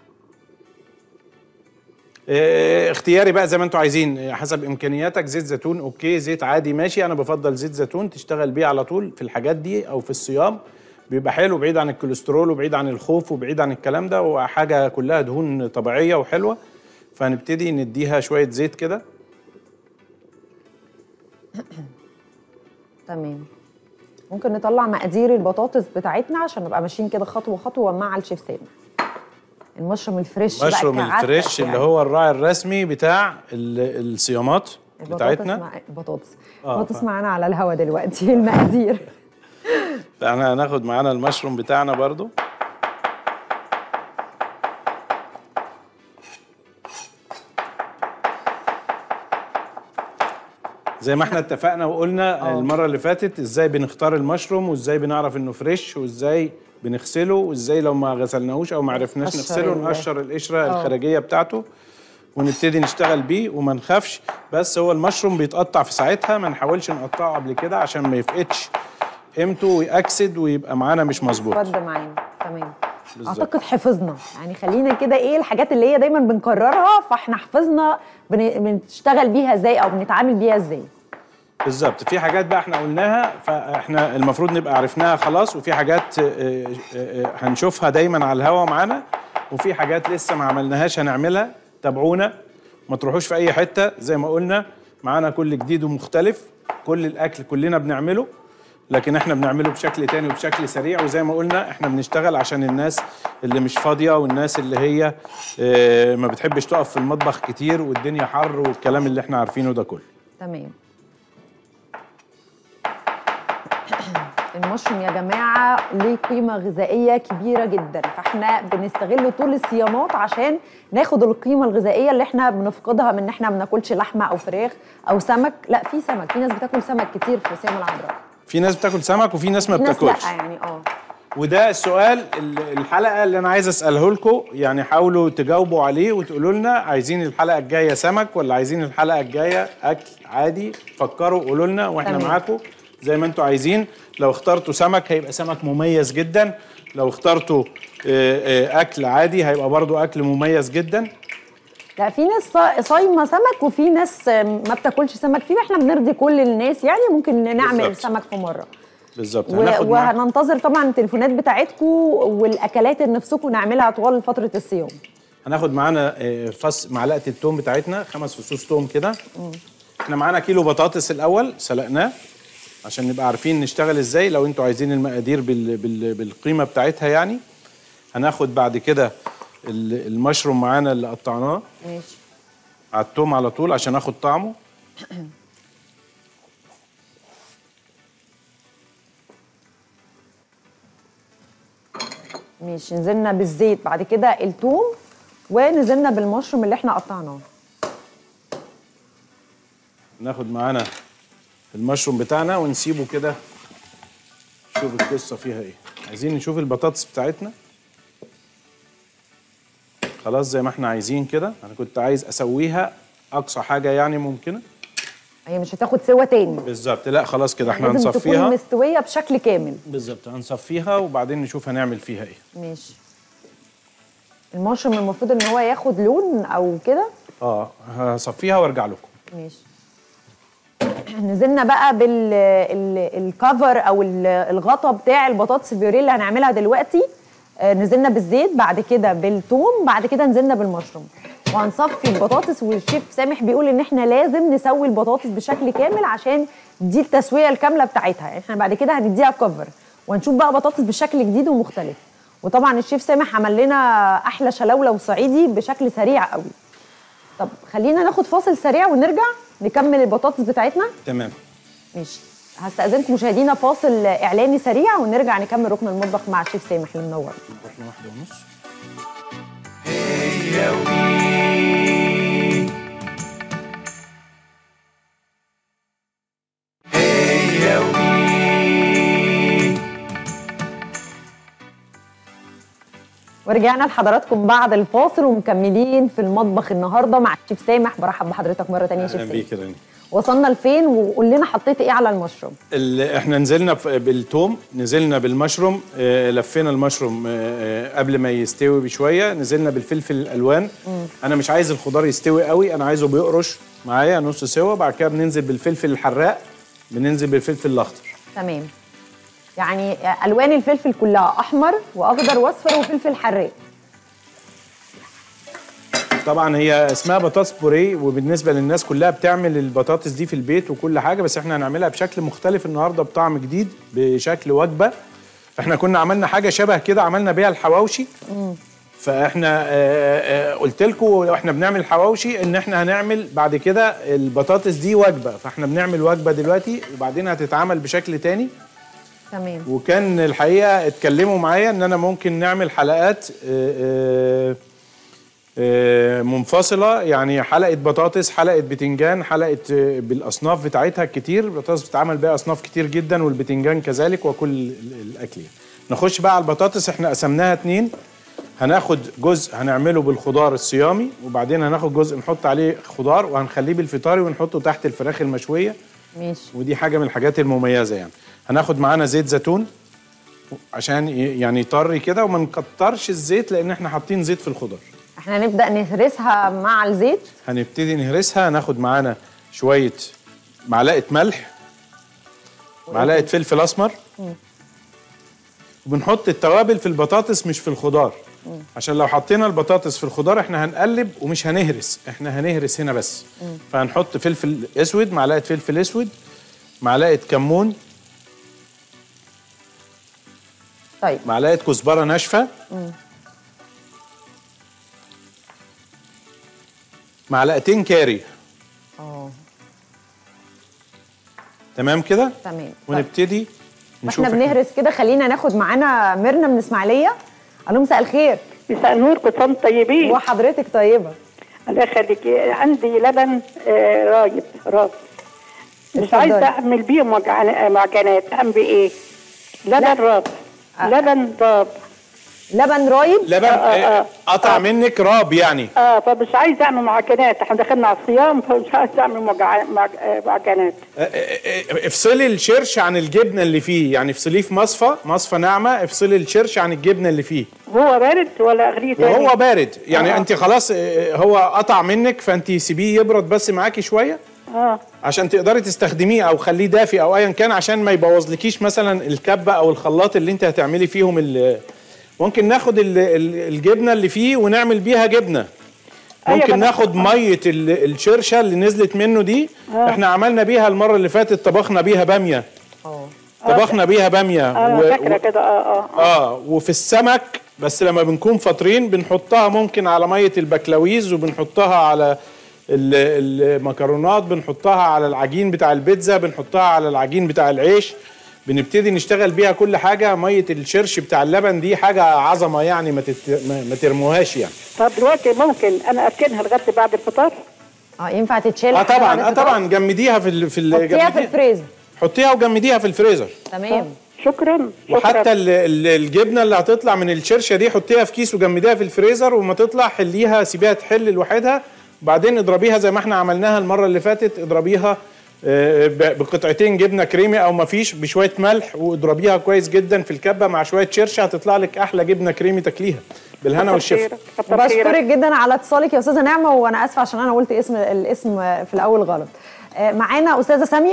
[SPEAKER 3] آه، اختياري بقى زي ما انتوا عايزين آه، حسب امكانياتك زيت زيتون اوكي زيت عادي ماشي انا بفضل زيت زيتون تشتغل بيه على طول في الحاجات دي او في الصيام بيبقى حلو بعيد عن الكوليسترول وبعيد عن الخوف وبعيد عن الكلام ده وحاجه كلها دهون طبيعيه وحلوه فهنبتدي نديها شويه زيت كده
[SPEAKER 2] تمام ممكن نطلع مقادير البطاطس بتاعتنا عشان نبقى ماشيين كده خطوه خطوه مع الشيف سامي المشروم الفريش بقى
[SPEAKER 3] مشروم
[SPEAKER 2] كعادتك
[SPEAKER 3] الفريش
[SPEAKER 2] يعني.
[SPEAKER 3] اللي هو الراعي الرسمي بتاع ال- الصيامات
[SPEAKER 2] البطاطس
[SPEAKER 3] بتاعتنا
[SPEAKER 2] مع البطاطس
[SPEAKER 3] آه،
[SPEAKER 2] البطاطس
[SPEAKER 3] ف-
[SPEAKER 2] معانا على الهوا دلوقتي المقادير
[SPEAKER 3] احنا هناخد معانا المشروم بتاعنا برضو زي ما احنا اتفقنا وقلنا
[SPEAKER 2] آه.
[SPEAKER 3] المره اللي فاتت ازاي بنختار المشروم وازاي بنعرف انه فريش وازاي بنغسله وازاي لو ما غسلناهوش او ما عرفناش
[SPEAKER 2] نقشر
[SPEAKER 3] نغسله
[SPEAKER 2] ال-
[SPEAKER 3] نقشر القشره
[SPEAKER 2] آه.
[SPEAKER 3] الخارجيه بتاعته ونبتدي نشتغل بيه وما نخافش بس هو المشروم بيتقطع في ساعتها ما نحاولش نقطعه قبل كده عشان ما يفقدش قيمته ويأكسد ويبقى معانا مش مظبوط
[SPEAKER 2] رد معانا تمام
[SPEAKER 3] بالظبط.
[SPEAKER 2] اعتقد حفظنا يعني خلينا كده ايه الحاجات اللي هي دايما بنكررها فاحنا حفظنا بن- بنشتغل بيها ازاي او بنتعامل بيها ازاي
[SPEAKER 3] بالظبط في حاجات بقى احنا قلناها فاحنا المفروض نبقى عرفناها خلاص وفي حاجات آه، آه، آه، هنشوفها دايما على الهوا معانا وفي حاجات لسه ما عملناهاش هنعملها تابعونا ما تروحوش في اي حته زي ما قلنا معانا كل جديد ومختلف كل الاكل كلنا بنعمله لكن احنا بنعمله بشكل تاني وبشكل سريع وزي ما قلنا احنا بنشتغل عشان الناس اللي مش فاضيه والناس اللي هي آه، ما بتحبش تقف في المطبخ كتير والدنيا حر والكلام اللي احنا عارفينه ده كله
[SPEAKER 2] تمام المشروم يا جماعة ليه قيمة غذائية كبيرة جدا فاحنا بنستغله طول الصيامات عشان ناخد القيمة الغذائية اللي احنا بنفقدها من ان احنا ما بناكلش لحمة او فراخ او سمك لا في سمك في ناس بتاكل سمك كتير في صيام العذراء
[SPEAKER 3] في ناس بتاكل سمك وفي ناس ما
[SPEAKER 2] في ناس
[SPEAKER 3] بتاكلش
[SPEAKER 2] لا يعني اه
[SPEAKER 3] وده السؤال ال- الحلقه اللي انا عايز اساله لكم يعني حاولوا تجاوبوا عليه وتقولوا لنا عايزين الحلقه الجايه سمك ولا عايزين الحلقه الجايه اكل عادي فكروا قولوا لنا واحنا
[SPEAKER 2] تمام.
[SPEAKER 3] معاكم زي ما انتوا عايزين لو اخترتوا سمك هيبقى سمك مميز جدا لو اخترتوا آه، آه، اكل عادي هيبقى برضو اكل مميز جدا
[SPEAKER 2] لا في ناس صا- صايمه سمك وفي ناس ما بتاكلش سمك في احنا بنرضي كل الناس يعني ممكن نعمل
[SPEAKER 3] بالظبط.
[SPEAKER 2] سمك في مره
[SPEAKER 3] بالظبط
[SPEAKER 2] و-
[SPEAKER 3] هناخد معاكم
[SPEAKER 2] وهننتظر طبعا التليفونات بتاعتكم والاكلات اللي نفسكم نعملها طوال فتره الصيام
[SPEAKER 3] هناخد معانا آه، فص معلقه التوم بتاعتنا خمس فصوص توم كده احنا معانا كيلو بطاطس الاول سلقناه عشان نبقى عارفين نشتغل ازاي لو انتوا عايزين المقادير بال بال بالقيمه بتاعتها يعني هناخد بعد كده ال- المشروم معانا اللي قطعناه
[SPEAKER 2] ماشي
[SPEAKER 3] على التوم على طول عشان اخد طعمه
[SPEAKER 2] ماشي نزلنا بالزيت بعد كده الثوم ونزلنا بالمشروم اللي احنا قطعناه
[SPEAKER 3] ناخد معانا المشروم بتاعنا ونسيبه كده نشوف القصه فيها ايه عايزين نشوف البطاطس بتاعتنا خلاص زي ما احنا عايزين كده انا كنت عايز اسويها اقصى حاجه يعني ممكنه
[SPEAKER 2] هي مش هتاخد سوا تاني
[SPEAKER 3] بالظبط لا خلاص كده احنا
[SPEAKER 2] لازم تكون
[SPEAKER 3] هنصفيها
[SPEAKER 2] مستويه بشكل كامل
[SPEAKER 3] بالظبط هنصفيها وبعدين نشوف هنعمل فيها ايه
[SPEAKER 2] ماشي المشروم المفروض ان هو ياخد لون او كده
[SPEAKER 3] اه هصفيها وارجع لكم
[SPEAKER 2] ماشي نزلنا بقى بالكفر او ال- الغطا بتاع البطاطس البيوريه اللي هنعملها دلوقتي آه، نزلنا بالزيت بعد كده بالثوم بعد كده نزلنا بالمشروم وهنصفي البطاطس والشيف سامح بيقول ان احنا لازم نسوي البطاطس بشكل كامل عشان دي التسويه الكامله بتاعتها يعني احنا بعد كده هنديها كفر وهنشوف بقى بطاطس بشكل جديد ومختلف وطبعا الشيف سامح عمل لنا احلى شلولة صعيدي بشكل سريع قوي طب خلينا ناخد فاصل سريع ونرجع نكمل البطاطس بتاعتنا
[SPEAKER 3] تمام
[SPEAKER 2] ماشي هستأذنكم مشاهدينا فاصل اعلاني سريع ونرجع نكمل ركن المطبخ مع الشيف سامح اللي منور
[SPEAKER 3] واحده واحده ونص
[SPEAKER 2] ورجعنا لحضراتكم بعد الفاصل ومكملين في المطبخ النهارده مع الشيف سامح برحب بحضرتك مره تانية يا شيف
[SPEAKER 3] اهلا
[SPEAKER 2] سامح
[SPEAKER 3] بيك يا راني
[SPEAKER 2] وصلنا لفين وقول لنا حطيت ايه على المشروم
[SPEAKER 3] ال- احنا نزلنا ف- بالثوم نزلنا بالمشروم آه، لفينا المشروم آه، آه، قبل ما يستوي بشويه نزلنا بالفلفل الالوان انا مش عايز الخضار يستوي قوي انا عايزه بيقرش معايا نص سوا بعد كده بننزل بالفلفل الحراق بننزل بالفلفل الاخضر
[SPEAKER 2] تمام يعني الوان الفلفل كلها احمر واخضر واصفر وفلفل حراق
[SPEAKER 3] طبعا هي اسمها بطاطس بوريه وبالنسبه للناس كلها بتعمل البطاطس دي في البيت وكل حاجه بس احنا هنعملها بشكل مختلف النهارده بطعم جديد بشكل وجبه احنا كنا عملنا حاجه شبه كده عملنا بيها الحواوشي فاحنا آه، آه، قلت لكم واحنا بنعمل الحواوشي ان احنا هنعمل بعد كده البطاطس دي وجبه فاحنا بنعمل وجبه دلوقتي وبعدين هتتعمل بشكل تاني
[SPEAKER 2] تمام
[SPEAKER 3] وكان الحقيقه اتكلموا معايا ان انا ممكن نعمل حلقات آه، آه، آه، منفصله يعني حلقه بطاطس حلقه بتنجان حلقه آه، بالاصناف بتاعتها كتير البطاطس بتتعمل بيها اصناف كتير جدا والبتنجان كذلك وكل ال- الاكل يعني. نخش بقى على البطاطس احنا قسمناها اتنين هناخد جزء هنعمله بالخضار الصيامي وبعدين هناخد جزء نحط عليه خضار وهنخليه بالفطاري ونحطه تحت الفراخ المشويه
[SPEAKER 2] ماشي
[SPEAKER 3] ودي حاجه من الحاجات المميزه يعني هناخد معانا زيت زيتون عشان ي- يعني يطري كده وما نكترش الزيت لان احنا حاطين زيت في الخضار
[SPEAKER 2] احنا نبدا نهرسها مع الزيت
[SPEAKER 3] هنبتدي نهرسها ناخد معانا شويه معلقه ملح معلقه فلفل اسمر وبنحط التوابل في البطاطس مش في الخضار عشان لو حطينا البطاطس في الخضار احنا هنقلب ومش هنهرس احنا هنهرس هنا بس فهنحط فلفل اسود معلقه فلفل اسود معلقه كمون
[SPEAKER 2] طيب
[SPEAKER 3] معلقه كزبره ناشفه معلقتين كاري
[SPEAKER 2] اه
[SPEAKER 3] تمام كده
[SPEAKER 2] تمام طيب.
[SPEAKER 3] ونبتدي نشوف
[SPEAKER 2] احنا بنهرس كده خلينا ناخد معانا ميرنا من اسماعيليه الو مساء الخير
[SPEAKER 4] مساء النور كل سنه وانتم طيبين
[SPEAKER 2] وحضرتك طيبه
[SPEAKER 4] الله يخليكي عندي لبن آه، رايب راس مش
[SPEAKER 2] اتفضلي.
[SPEAKER 4] عايزه اعمل بيه معجن- معجنات اعمل بايه؟ لبن راس لبن راب
[SPEAKER 2] لبن رايب
[SPEAKER 3] لبن
[SPEAKER 4] آه، آه،
[SPEAKER 3] آه، قطع منك راب يعني
[SPEAKER 4] اه فمش عايزه اعمل معجنات احنا دخلنا على الصيام فمش عايزه اعمل معجع- معج- آه، معجنات
[SPEAKER 3] آه، آه، آه، افصلي الشرش عن الجبنه اللي فيه يعني افصليه في مصفى مصفى ناعمه افصلي الشرش عن الجبنه اللي فيه
[SPEAKER 4] هو بارد ولا اغليه تاني؟
[SPEAKER 3] وهو بارد يعني
[SPEAKER 4] آه.
[SPEAKER 3] انت خلاص آه، هو قطع منك فانت سيبيه يبرد بس معاكي شويه
[SPEAKER 4] اه
[SPEAKER 3] عشان تقدري تستخدميه او خليه دافي او ايا كان عشان ما يبوظلكيش مثلا الكبه او الخلاط اللي انت هتعملي فيهم ال- ممكن ناخد ال- ال- الجبنه اللي فيه ونعمل بيها جبنه
[SPEAKER 4] أيوة
[SPEAKER 3] ممكن
[SPEAKER 4] بس-
[SPEAKER 3] ناخد ميه ال- الشرشه اللي نزلت منه دي احنا عملنا بيها المره اللي فاتت طبخنا بيها باميه
[SPEAKER 2] اه
[SPEAKER 3] طبخنا بيها باميه
[SPEAKER 4] اه
[SPEAKER 3] و-
[SPEAKER 4] فاكره
[SPEAKER 3] و-
[SPEAKER 4] كده اه اه
[SPEAKER 3] اه وفي السمك بس لما بنكون فاطرين بنحطها ممكن على ميه البكلاويز وبنحطها على ال- المكرونات بنحطها على العجين بتاع البيتزا بنحطها على العجين بتاع العيش بنبتدي نشتغل بيها كل حاجه ميه الشرش بتاع اللبن دي حاجه عظمه يعني ما, تت... ما ما ترموهاش يعني
[SPEAKER 4] طب دلوقتي ممكن انا اركنها لغايه بعد الفطار؟
[SPEAKER 2] اه ينفع تتشيل
[SPEAKER 3] اه
[SPEAKER 2] حاجة
[SPEAKER 3] طبعا
[SPEAKER 2] بعد
[SPEAKER 3] اه
[SPEAKER 2] الفطار؟
[SPEAKER 3] طبعا جمديها في ال... في ال...
[SPEAKER 2] حطيها في
[SPEAKER 3] جمديها-
[SPEAKER 2] الفريزر
[SPEAKER 3] حطيها وجمديها في الفريزر
[SPEAKER 2] تمام
[SPEAKER 4] شكرا
[SPEAKER 3] وحتى
[SPEAKER 4] شكرا
[SPEAKER 3] ال- ال- الجبنه اللي هتطلع من الشرشه دي حطيها في كيس وجمديها في الفريزر وما تطلع حليها سيبيها تحل لوحدها وبعدين اضربيها زي ما احنا عملناها المره اللي فاتت اضربيها آه، ب- بقطعتين جبنه كريمي او ما فيش بشويه ملح واضربيها كويس جدا في الكبه مع شويه شرشه هتطلع لك احلى جبنه كريمي تاكليها بالهنا والشفا
[SPEAKER 4] خيرك، كتر خيرك.
[SPEAKER 2] بشكرك جدا على اتصالك يا استاذه نعمه وانا اسفه عشان انا قلت اسم الاسم في الاول غلط آه، معانا استاذه ساميه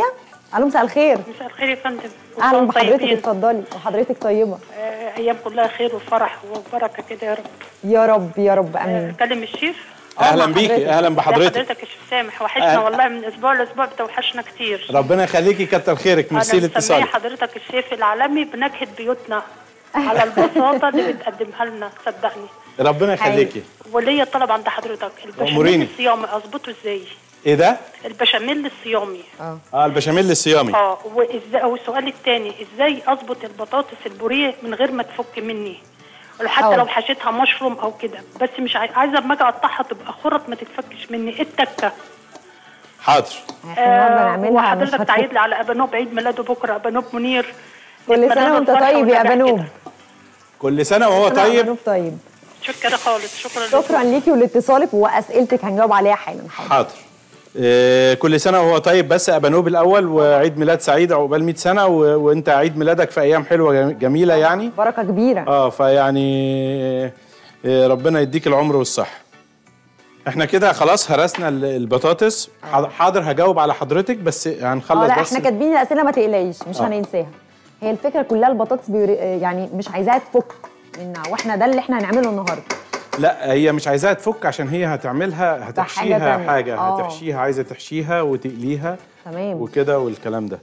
[SPEAKER 2] الو مساء الخير
[SPEAKER 5] مساء الخير يا فندم
[SPEAKER 2] اهلا
[SPEAKER 5] وكم
[SPEAKER 2] بحضرتك
[SPEAKER 5] طيبين.
[SPEAKER 2] اتفضلي وحضرتك طيبه
[SPEAKER 5] آه، ايام كلها خير وفرح وبركه كده يا رب
[SPEAKER 2] يا رب يا رب
[SPEAKER 5] آه،
[SPEAKER 2] امين
[SPEAKER 5] كلم الشيف
[SPEAKER 3] اهلا
[SPEAKER 2] مع
[SPEAKER 3] بيكي
[SPEAKER 2] حضرتك.
[SPEAKER 3] اهلا
[SPEAKER 5] ازي
[SPEAKER 3] بحضرتك
[SPEAKER 5] حضرتك يا شيف سامح وحشنا
[SPEAKER 3] آه.
[SPEAKER 5] والله من اسبوع لاسبوع بتوحشنا كتير
[SPEAKER 3] ربنا يخليكي كتر خيرك ميرسي
[SPEAKER 5] انا مسميه
[SPEAKER 3] لاتصالك
[SPEAKER 5] حضرتك الشيف العالمي بنكهه بيوتنا على البساطه اللي بتقدمها لنا صدقني
[SPEAKER 3] ربنا يخليكي
[SPEAKER 5] وليا طلب عند حضرتك البشاميل
[SPEAKER 3] أموريني.
[SPEAKER 5] الصيامي اظبطه ازاي
[SPEAKER 3] ايه ده
[SPEAKER 5] البشاميل الصيامي
[SPEAKER 3] اه البشاميل الصيامي
[SPEAKER 5] اه وازاي او السؤال الثاني ازاي اظبط البطاطس البوريه من غير ما تفك مني ولو حتى
[SPEAKER 2] حاضر.
[SPEAKER 5] لو حشيتها مشروم او كده بس مش عاي... عايزه اما اجي اقطعها تبقى خرط ما تتفكش مني إيه التكه
[SPEAKER 3] حاضر
[SPEAKER 2] احنا النهارده نعملها مش
[SPEAKER 5] وحضرتك
[SPEAKER 2] هتفك.
[SPEAKER 5] تعيد لي على ابانوب عيد ميلاده بكره ابانوب منير
[SPEAKER 2] كل سنه وانت طيب يا بنوب
[SPEAKER 3] كل سنه وهو
[SPEAKER 2] سنة
[SPEAKER 3] طيب
[SPEAKER 2] بنوب طيب
[SPEAKER 5] شكرا خالص شكرا
[SPEAKER 2] شكرا ليكي ولاتصالك واسئلتك هنجاوب عليها حالا حاضر
[SPEAKER 3] حاضر آه، كل سنه وهو طيب بس ابانوب الاول وعيد ميلاد سعيد عقبال 100 سنه و... وانت عيد ميلادك في ايام حلوه جم- جميله يعني
[SPEAKER 2] بركه كبيره
[SPEAKER 3] اه فيعني آه، ربنا يديك العمر والصحه احنا كده خلاص هرسنا ال- البطاطس حاضر- حاضر هجاوب على حضرتك بس
[SPEAKER 2] اه
[SPEAKER 3] هنخلص
[SPEAKER 2] لا
[SPEAKER 3] بس
[SPEAKER 2] احنا كاتبين الاسئله ما تقلقيش مش
[SPEAKER 3] آه.
[SPEAKER 2] هننساها هي الفكره كلها البطاطس بيوري... يعني مش عايزاها تفك منها واحنا ده اللي احنا هنعمله النهارده
[SPEAKER 3] لا هي مش عايزاها تفك عشان هي هتعملها هتحشيها
[SPEAKER 2] تانية.
[SPEAKER 3] حاجه
[SPEAKER 2] آه.
[SPEAKER 3] هتحشيها عايزه تحشيها وتقليها
[SPEAKER 2] تمام
[SPEAKER 3] وكده والكلام ده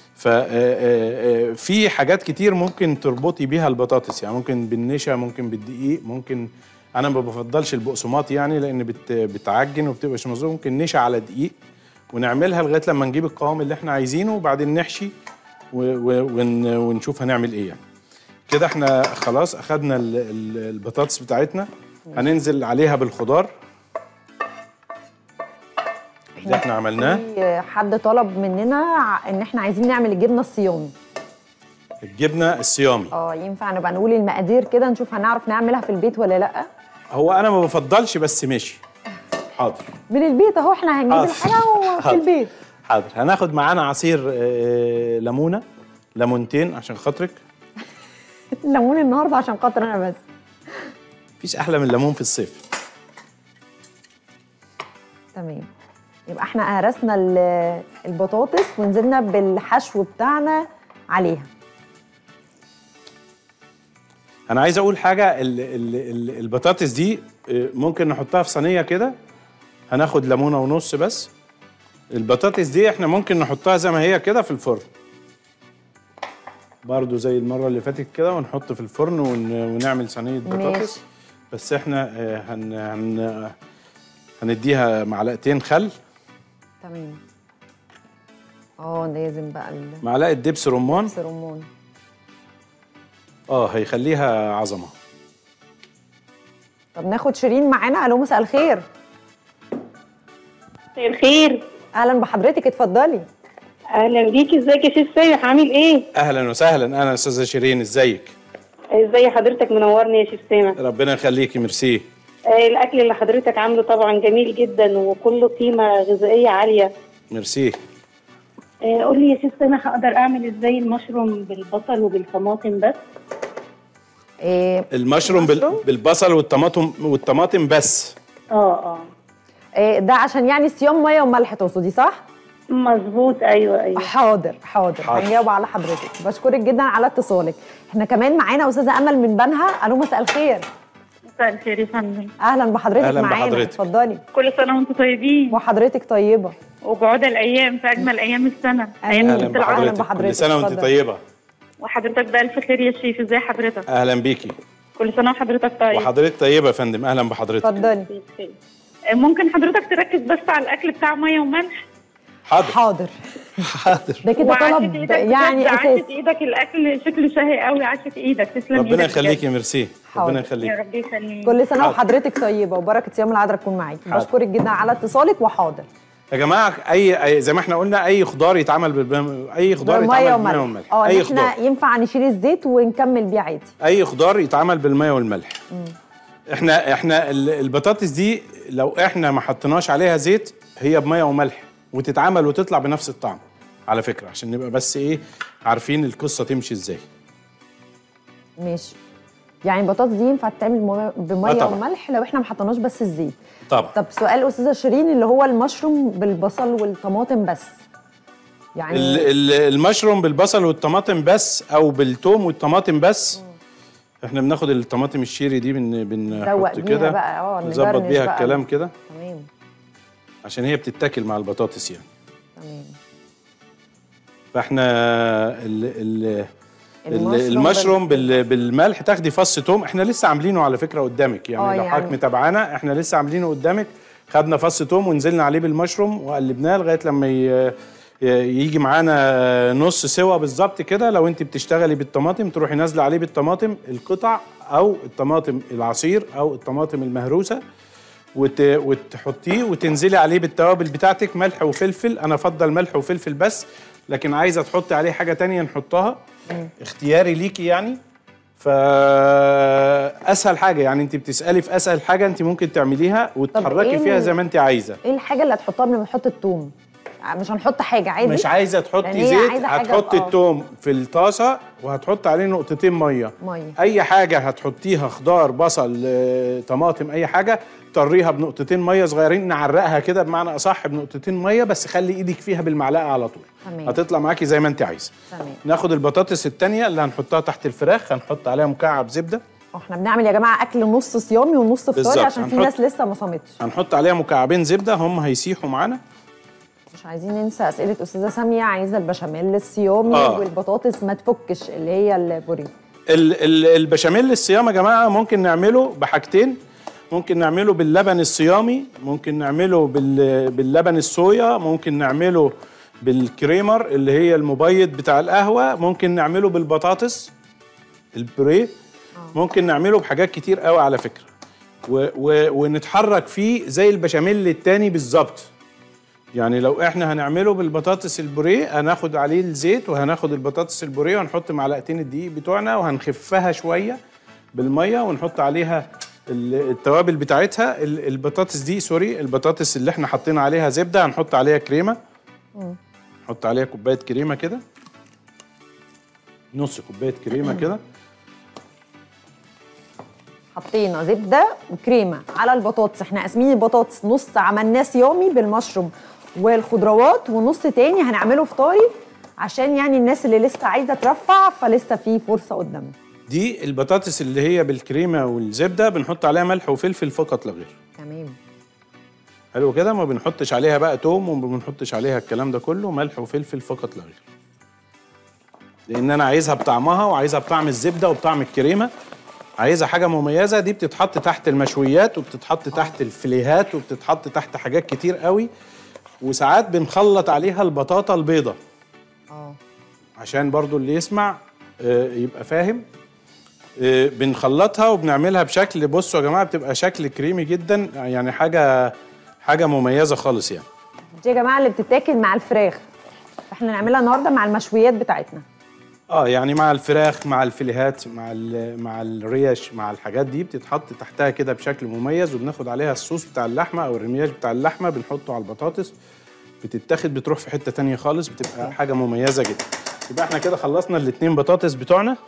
[SPEAKER 3] ففي حاجات كتير ممكن تربطي بيها البطاطس يعني ممكن بالنشا ممكن بالدقيق ممكن انا ما بفضلش البقسماط يعني لان بت بتعجن وبتبقاش مظبوط ممكن نشا على دقيق ونعملها لغايه لما نجيب القوام اللي احنا عايزينه وبعدين نحشي و و ون ونشوف هنعمل ايه يعني كده احنا خلاص اخدنا ال- ال- البطاطس بتاعتنا هننزل عليها بالخضار اللي احنا عملناه
[SPEAKER 2] في حد طلب مننا ع- ان احنا عايزين نعمل الجبنه الصيامي
[SPEAKER 3] الجبنه الصيامي
[SPEAKER 2] اه ينفع نبقى نقول المقادير كده نشوف هنعرف نعملها في البيت ولا لا
[SPEAKER 3] هو انا ما بفضلش بس ماشي حاضر
[SPEAKER 2] من البيت اهو احنا هنجيب
[SPEAKER 3] حاضر.
[SPEAKER 2] الحاجه وفي
[SPEAKER 3] حاضر.
[SPEAKER 2] البيت
[SPEAKER 3] حاضر هناخد معانا عصير آه، ليمونه ليمونتين عشان خاطرك
[SPEAKER 2] الليمون النهارده عشان خاطر انا بس
[SPEAKER 3] مفيش احلى من الليمون في الصيف
[SPEAKER 2] تمام يبقى احنا هرسنا ال- البطاطس ونزلنا بالحشو بتاعنا عليها
[SPEAKER 3] انا عايز اقول حاجه ال ال ال البطاطس دي آه، ممكن نحطها في صينيه كده هناخد ليمونه ونص بس البطاطس دي احنا ممكن نحطها زي ما هي كده في الفرن برضو زي المره اللي فاتت كده ونحط في الفرن ون ونعمل صينيه بطاطس
[SPEAKER 2] ماشي.
[SPEAKER 3] بس احنا آه، هن هن هنديها معلقتين خل
[SPEAKER 2] تمام اه لازم بقى
[SPEAKER 3] معلقه دبس رمان
[SPEAKER 2] السرمون
[SPEAKER 3] اه هيخليها عظمه
[SPEAKER 2] طب ناخد شيرين معانا الو مساء الخير
[SPEAKER 6] مساء الخير
[SPEAKER 2] اهلا بحضرتك اتفضلي
[SPEAKER 6] اهلا بيكي ازيك يا شيخ سامح عامل ايه
[SPEAKER 3] اهلا وسهلا انا استاذه شيرين ازيك
[SPEAKER 6] ازي حضرتك منورني يا شيخ سامح
[SPEAKER 3] ربنا يخليكي ميرسي
[SPEAKER 6] آه الاكل اللي حضرتك عامله طبعا جميل جدا وكله قيمه غذائيه عاليه
[SPEAKER 3] ميرسي
[SPEAKER 6] آه قول لي يا شيخ سامح اقدر اعمل ازاي المشروم بالبصل وبالطماطم بس
[SPEAKER 2] إيه
[SPEAKER 3] المشروم بال...
[SPEAKER 2] المشروم؟
[SPEAKER 3] بالبصل والطماطم والطماطم بس
[SPEAKER 6] اه اه
[SPEAKER 2] إيه ده عشان يعني صيام ميه وملح تقصدي صح
[SPEAKER 6] مظبوط ايوه ايوه
[SPEAKER 2] حاضر حاضر
[SPEAKER 3] حاضر.
[SPEAKER 2] هنجاوب على حضرتك بشكرك جدا على اتصالك احنا كمان معانا استاذه امل من بنها الو مساء الخير
[SPEAKER 6] مساء الخير يا فندم
[SPEAKER 2] اهلا بحضرتك
[SPEAKER 3] أهلاً
[SPEAKER 2] معانا
[SPEAKER 3] بحضرتك.
[SPEAKER 2] اتفضلي
[SPEAKER 6] كل سنه وانتم طيبين
[SPEAKER 2] وحضرتك طيبه
[SPEAKER 6] وبعود الايام في اجمل ايام السنه
[SPEAKER 2] آمين.
[SPEAKER 3] اهلا
[SPEAKER 2] أهلاً
[SPEAKER 3] بحضرتك
[SPEAKER 2] بحضرتك.
[SPEAKER 3] كل سنه وانت
[SPEAKER 2] اتفضل.
[SPEAKER 3] طيبه
[SPEAKER 6] وحضرتك بألف خير يا شيف ازي حضرتك
[SPEAKER 3] اهلا بيكي
[SPEAKER 6] كل سنه وحضرتك طيب
[SPEAKER 3] وحضرتك طيبه يا فندم اهلا بحضرتك
[SPEAKER 2] اتفضلي
[SPEAKER 6] آه، ممكن حضرتك تركز بس على الاكل بتاع ميه وملح
[SPEAKER 3] حاضر
[SPEAKER 2] حاضر
[SPEAKER 3] حاضر
[SPEAKER 2] ده كده
[SPEAKER 6] وعاشت
[SPEAKER 2] طلب
[SPEAKER 6] ايدك
[SPEAKER 2] يعني
[SPEAKER 6] بجد، عاشت
[SPEAKER 2] اساسي
[SPEAKER 6] ايدك الاكل شكله شهي قوي عاشت ايدك تسلم
[SPEAKER 3] ربنا
[SPEAKER 6] ايدك
[SPEAKER 3] يخليكي ميرسي
[SPEAKER 2] حاضر.
[SPEAKER 3] ربنا
[SPEAKER 6] بجد.
[SPEAKER 3] يخليكي
[SPEAKER 6] يا رب يخليك
[SPEAKER 2] كل سنه
[SPEAKER 3] حاضر.
[SPEAKER 2] وحضرتك طيبه وبركه صيام العذراء تكون معاكي
[SPEAKER 3] حاضر.
[SPEAKER 2] بشكرك جدا على اتصالك وحاضر
[SPEAKER 3] يا جماعه اي, أي زي ما احنا قلنا اي خضار يتعمل بالبم... اي خضار
[SPEAKER 2] بالميه
[SPEAKER 3] يتعمل
[SPEAKER 2] وملح
[SPEAKER 3] بالميه والملح
[SPEAKER 2] اه
[SPEAKER 3] اي
[SPEAKER 2] إن احنا
[SPEAKER 3] خضار
[SPEAKER 2] ينفع نشيل الزيت ونكمل بيه عادي
[SPEAKER 3] اي خضار يتعمل بالميه والملح احنا احنا ال- البطاطس دي لو احنا ما حطيناش عليها زيت هي بميه وملح وتتعمل وتطلع بنفس الطعم على فكره عشان نبقى بس ايه عارفين القصه تمشي ازاي
[SPEAKER 2] ماشي يعني البطاطس دي ينفع تتعمل بمية- بميه
[SPEAKER 3] طبعا.
[SPEAKER 2] وملح لو احنا ما حطيناش بس الزيت
[SPEAKER 3] طبعا
[SPEAKER 2] طب سؤال استاذه شيرين اللي هو المشروم بالبصل والطماطم بس يعني
[SPEAKER 3] ال- ال- المشروم بالبصل والطماطم بس او بالثوم والطماطم بس احنا بناخد الطماطم الشيري دي بن
[SPEAKER 2] نزوق
[SPEAKER 3] بنحط
[SPEAKER 2] بيها
[SPEAKER 3] كده
[SPEAKER 2] بقى، اه،
[SPEAKER 3] نظبط
[SPEAKER 2] نجرنش
[SPEAKER 3] بيها
[SPEAKER 2] بقى.
[SPEAKER 3] الكلام كده
[SPEAKER 2] تمام
[SPEAKER 3] عشان هي بتتاكل مع البطاطس يعني
[SPEAKER 2] تمام
[SPEAKER 3] فاحنا ال ال
[SPEAKER 2] المشروم
[SPEAKER 3] ال- المشروم بال- بالملح تاخدي فص توم احنا لسه عاملينه على فكره قدامك
[SPEAKER 2] اه
[SPEAKER 3] يعني لو
[SPEAKER 2] يعني.
[SPEAKER 3] حضرتك متابعانا احنا لسه عاملينه قدامك خدنا فص توم ونزلنا عليه بالمشروم وقلبناه لغايه لما ي- ي- يجي معانا نص سوا بالظبط كده لو انت بتشتغلي بالطماطم تروحي نازله عليه بالطماطم القطع او الطماطم العصير او الطماطم المهروسه وت... وتحطيه وتنزلي عليه بالتوابل بتاعتك ملح وفلفل انا افضل ملح وفلفل بس لكن عايزه تحطي عليه حاجه تانية نحطها اختياري ليكي يعني فاسهل حاجه يعني انت بتسالي في اسهل حاجه انت ممكن تعمليها وتتحركي
[SPEAKER 2] إيه
[SPEAKER 3] فيها
[SPEAKER 2] ال-
[SPEAKER 3] زي ما انت عايزه
[SPEAKER 2] ايه الحاجه اللي هتحطها قبل ما تحط الثوم مش هنحط حاجه عادي
[SPEAKER 3] مش عايزه
[SPEAKER 2] لأن
[SPEAKER 3] تحطي
[SPEAKER 2] هي
[SPEAKER 3] زيت
[SPEAKER 2] عايزة حاجة
[SPEAKER 3] هتحطي
[SPEAKER 2] بقى.
[SPEAKER 3] التوم في الطاسه وهتحط عليه نقطتين ميه
[SPEAKER 2] مية.
[SPEAKER 3] اي حاجه هتحطيها خضار بصل آه، طماطم اي حاجه طريها بنقطتين ميه صغيرين نعرقها كده بمعنى اصح بنقطتين ميه بس خلي ايدك فيها بالمعلقه على طول
[SPEAKER 2] تمام.
[SPEAKER 3] هتطلع معاكي زي ما انت عايزه
[SPEAKER 2] تمام
[SPEAKER 3] ناخد البطاطس التانية اللي هنحطها تحت الفراخ هنحط عليها مكعب زبده
[SPEAKER 2] احنا بنعمل يا جماعه اكل نص صيامي ونص فطاري
[SPEAKER 3] بالظبط.
[SPEAKER 2] عشان في
[SPEAKER 3] هنحط-
[SPEAKER 2] ناس لسه ما صامتش
[SPEAKER 3] هنحط عليها مكعبين زبده هم هيسيحوا معانا
[SPEAKER 2] مش عايزين ننسى اسئله استاذه ساميه عايزه البشاميل الصيامي
[SPEAKER 3] آه.
[SPEAKER 2] والبطاطس ما تفكش اللي هي البوري
[SPEAKER 3] ال- ال- البشاميل الصيام يا جماعه ممكن نعمله بحاجتين ممكن نعمله باللبن الصيامي ممكن نعمله بال- باللبن الصويا ممكن نعمله بالكريمر اللي هي المبيض بتاع القهوه ممكن نعمله بالبطاطس البوريه ممكن نعمله بحاجات كتير قوي على فكره و و ونتحرك فيه زي البشاميل التاني بالظبط يعني لو احنا هنعمله بالبطاطس البوريه هناخد عليه الزيت وهناخد البطاطس البوريه ونحط معلقتين الدقيق بتوعنا وهنخفها شويه بالميه ونحط عليها ال- التوابل بتاعتها ال- البطاطس دي سوري البطاطس اللي احنا حاطين عليها زبده هنحط عليها كريمه نحط عليها كوبايه كريمه كده نص كوبايه كريمه كده
[SPEAKER 2] حطينا زبده وكريمه على البطاطس احنا قاسمين البطاطس نص عملناه صيامي بالمشروم والخضروات ونص تاني هنعمله فطاري عشان يعني الناس اللي لسه عايزه ترفع فلسه في فرصه قدامنا
[SPEAKER 3] دي البطاطس اللي هي بالكريمه والزبده بنحط عليها ملح وفلفل فقط لا غير
[SPEAKER 2] تمام
[SPEAKER 3] حلو كده ما بنحطش عليها بقى توم وما بنحطش عليها الكلام ده كله ملح وفلفل فقط لا غير لان انا عايزها بطعمها وعايزها بطعم الزبده وبطعم الكريمه عايزها حاجه مميزه دي بتتحط تحت المشويات وبتتحط تحت الفليهات وبتتحط تحت حاجات كتير قوي وساعات بنخلط عليها البطاطا البيضه
[SPEAKER 2] اه
[SPEAKER 3] عشان برضو اللي يسمع آه، يبقى فاهم آه، بنخلطها وبنعملها بشكل بصوا يا جماعه بتبقى شكل كريمي جدا يعني حاجه حاجه مميزه خالص يعني
[SPEAKER 2] دي يا جماعه اللي بتتاكل مع الفراخ احنا نعملها النهارده مع المشويات بتاعتنا
[SPEAKER 3] اه يعني مع الفراخ مع الفيليهات مع ال- مع الريش مع الحاجات دي بتتحط تحتها كده بشكل مميز وبناخد عليها الصوص بتاع اللحمه او الرمياج بتاع اللحمه بنحطه على البطاطس بتتاخد بتروح في حته تانية خالص بتبقى حاجه مميزه جدا يبقى احنا كده خلصنا الاتنين بطاطس بتوعنا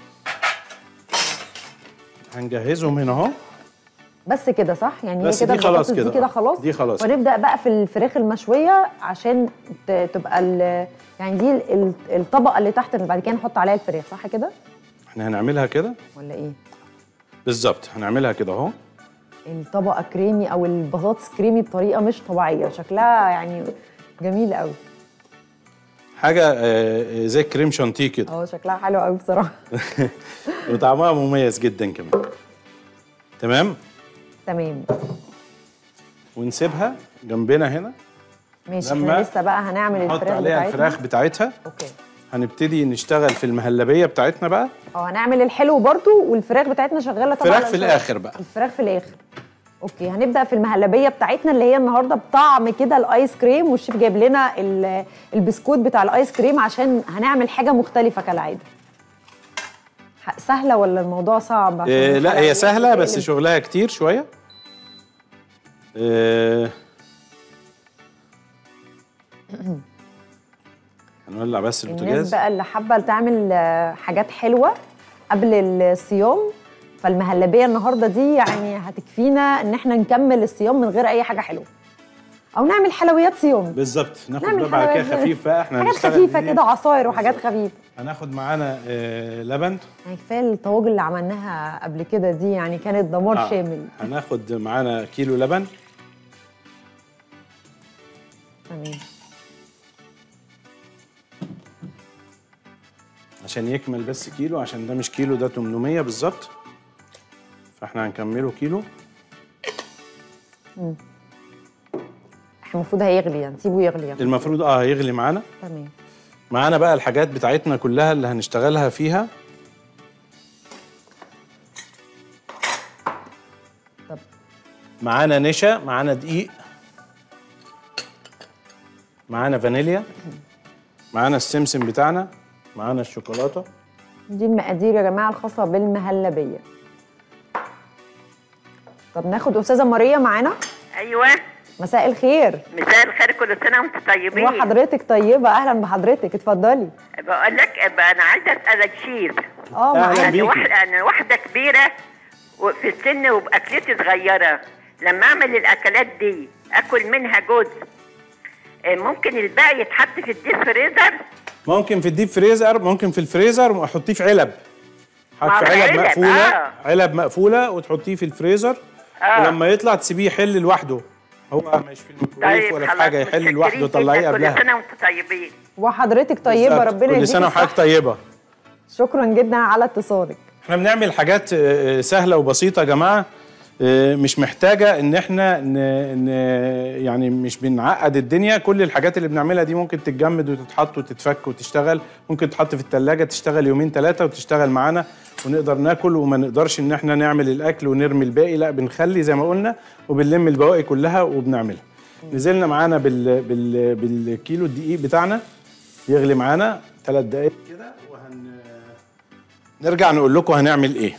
[SPEAKER 3] هنجهزهم هنا اهو
[SPEAKER 2] بس كده صح يعني هي
[SPEAKER 3] بس
[SPEAKER 2] كده
[SPEAKER 3] دي خلاص
[SPEAKER 2] البطاطس
[SPEAKER 3] كده.
[SPEAKER 2] دي كده خلاص
[SPEAKER 3] دي خلاص.
[SPEAKER 2] ونبدا بقى في الفراخ المشويه عشان ت- تبقى ال- يعني دي ال- الطبقه اللي تحت اللي بعد كده نحط عليها الفراخ صح كده
[SPEAKER 3] احنا هنعملها كده
[SPEAKER 2] ولا ايه
[SPEAKER 3] بالظبط هنعملها كده اهو
[SPEAKER 2] الطبقه كريمي او البطاطس كريمي بطريقه مش طبيعيه شكلها يعني جميل قوي
[SPEAKER 3] حاجه آه، زي كريم شانتيه كده
[SPEAKER 2] اه شكلها حلو قوي بصراحه
[SPEAKER 3] وطعمها مميز جدا كمان تمام
[SPEAKER 2] تمام
[SPEAKER 3] ونسيبها جنبنا هنا
[SPEAKER 2] ماشي
[SPEAKER 3] لما
[SPEAKER 2] احنا لسه بقى هنعمل
[SPEAKER 3] نحط
[SPEAKER 2] الفراخ
[SPEAKER 3] عليها
[SPEAKER 2] بتاعتنا
[SPEAKER 3] الفراخ بتاعتها
[SPEAKER 2] اوكي
[SPEAKER 3] هنبتدي نشتغل في المهلبيه بتاعتنا بقى
[SPEAKER 2] اه هنعمل الحلو برضو والفراخ بتاعتنا شغاله طبعا
[SPEAKER 3] فراخ
[SPEAKER 2] على
[SPEAKER 3] في
[SPEAKER 2] الفراخ.
[SPEAKER 3] الاخر بقى
[SPEAKER 2] الفراخ في الاخر اوكي هنبدا في المهلبيه بتاعتنا اللي هي النهارده بطعم كده الايس كريم والشيف جايب لنا ال- البسكوت بتاع الايس كريم عشان هنعمل حاجه مختلفه كالعاده ح- سهله ولا الموضوع صعب عشان
[SPEAKER 3] إيه لا هي
[SPEAKER 2] الحلويات
[SPEAKER 3] سهله بس
[SPEAKER 2] بتقلب؟
[SPEAKER 3] شغلها كتير شويه إيه هنولع بس
[SPEAKER 2] الناس
[SPEAKER 3] البوتاجاز
[SPEAKER 2] بقى اللي حابه تعمل آه، حاجات حلوه قبل الصيام فالمهلبيه النهارده دي يعني هتكفينا ان احنا نكمل الصيام من غير اي حاجه حلوه او نعمل حلويات صيامي
[SPEAKER 3] بالظبط ناخد
[SPEAKER 2] نعمل
[SPEAKER 3] بقى بعد كده
[SPEAKER 2] حلويات.
[SPEAKER 3] خفيف بقى احنا
[SPEAKER 2] حاجات
[SPEAKER 3] هنشتغل
[SPEAKER 2] خفيفه
[SPEAKER 3] إيه؟
[SPEAKER 2] كده عصاير وحاجات خفيفه
[SPEAKER 3] هناخد معانا آه لبن
[SPEAKER 2] يعني كفايه الطواجن اللي عملناها قبل كده دي يعني كانت دمار
[SPEAKER 3] آه.
[SPEAKER 2] شامل
[SPEAKER 3] هناخد معانا كيلو لبن
[SPEAKER 2] تمام
[SPEAKER 3] عشان يكمل بس كيلو عشان ده مش كيلو ده 800 بالظبط فاحنا هنكمله كيلو
[SPEAKER 2] احنا المفروض هيغلي يعني نسيبه يغلي يعني.
[SPEAKER 3] المفروض اه هيغلي معانا
[SPEAKER 2] تمام
[SPEAKER 3] معانا بقى الحاجات بتاعتنا كلها اللي هنشتغلها فيها
[SPEAKER 2] طب.
[SPEAKER 3] معانا نشا معانا دقيق معانا فانيليا معانا السمسم بتاعنا معانا الشوكولاته
[SPEAKER 2] دي المقادير يا جماعه الخاصه بالمهلبيه طب ناخد استاذه ماريا معانا
[SPEAKER 7] ايوه
[SPEAKER 2] مساء الخير
[SPEAKER 7] مساء الخير كل سنه وانتم طيبين
[SPEAKER 2] وحضرتك طيبه اهلا بحضرتك اتفضلي
[SPEAKER 7] بقول لك بقى انا عايزه اسالك شيف
[SPEAKER 2] اه
[SPEAKER 3] أهلاً
[SPEAKER 2] معانا
[SPEAKER 3] بيكي.
[SPEAKER 7] يعني واحده انا واحده كبيره وفي السن وباكلتي صغيره لما اعمل الاكلات دي اكل منها جزء آه، ممكن الباقي يتحط في الديب فريزر
[SPEAKER 3] ممكن في الديب فريزر ممكن في الفريزر وحطيه في علب حط
[SPEAKER 7] ما
[SPEAKER 3] في
[SPEAKER 7] هو
[SPEAKER 3] علب
[SPEAKER 7] علب،
[SPEAKER 3] مقفوله
[SPEAKER 7] آه.
[SPEAKER 3] علب مقفوله وتحطيه في الفريزر
[SPEAKER 7] آه.
[SPEAKER 3] ولما يطلع تسيبيه يحل لوحده هو مش في الميكروويف ولا في
[SPEAKER 7] خلاص،
[SPEAKER 3] حاجه يحل
[SPEAKER 7] متشكرين
[SPEAKER 3] لوحده
[SPEAKER 7] جداً.
[SPEAKER 3] طلعيه قبلها
[SPEAKER 7] كل سنه وانتم طيبين
[SPEAKER 2] وحضرتك طيبه
[SPEAKER 3] بالظبط.
[SPEAKER 2] ربنا
[SPEAKER 3] كل
[SPEAKER 2] يديكي
[SPEAKER 3] سنه وحضرتك
[SPEAKER 2] الصحة.
[SPEAKER 3] طيبه
[SPEAKER 2] شكرا جدا على اتصالك
[SPEAKER 3] احنا بنعمل حاجات آه، آه، سهله وبسيطه يا جماعه آه، مش محتاجه ان احنا ن... ن... يعني مش بنعقد الدنيا كل الحاجات اللي بنعملها دي ممكن تتجمد وتتحط وتتفك وتشتغل ممكن تتحط في التلاجة تشتغل يومين ثلاثه وتشتغل معانا ونقدر ناكل وما نقدرش ان احنا نعمل الاكل ونرمي الباقي لا بنخلي زي ما قلنا وبنلم البواقي كلها وبنعملها نزلنا معانا بال... بال... بالكيلو الدقيق بتاعنا يغلي معانا ثلاث دقايق كده وهن نرجع نقول لكم هنعمل ايه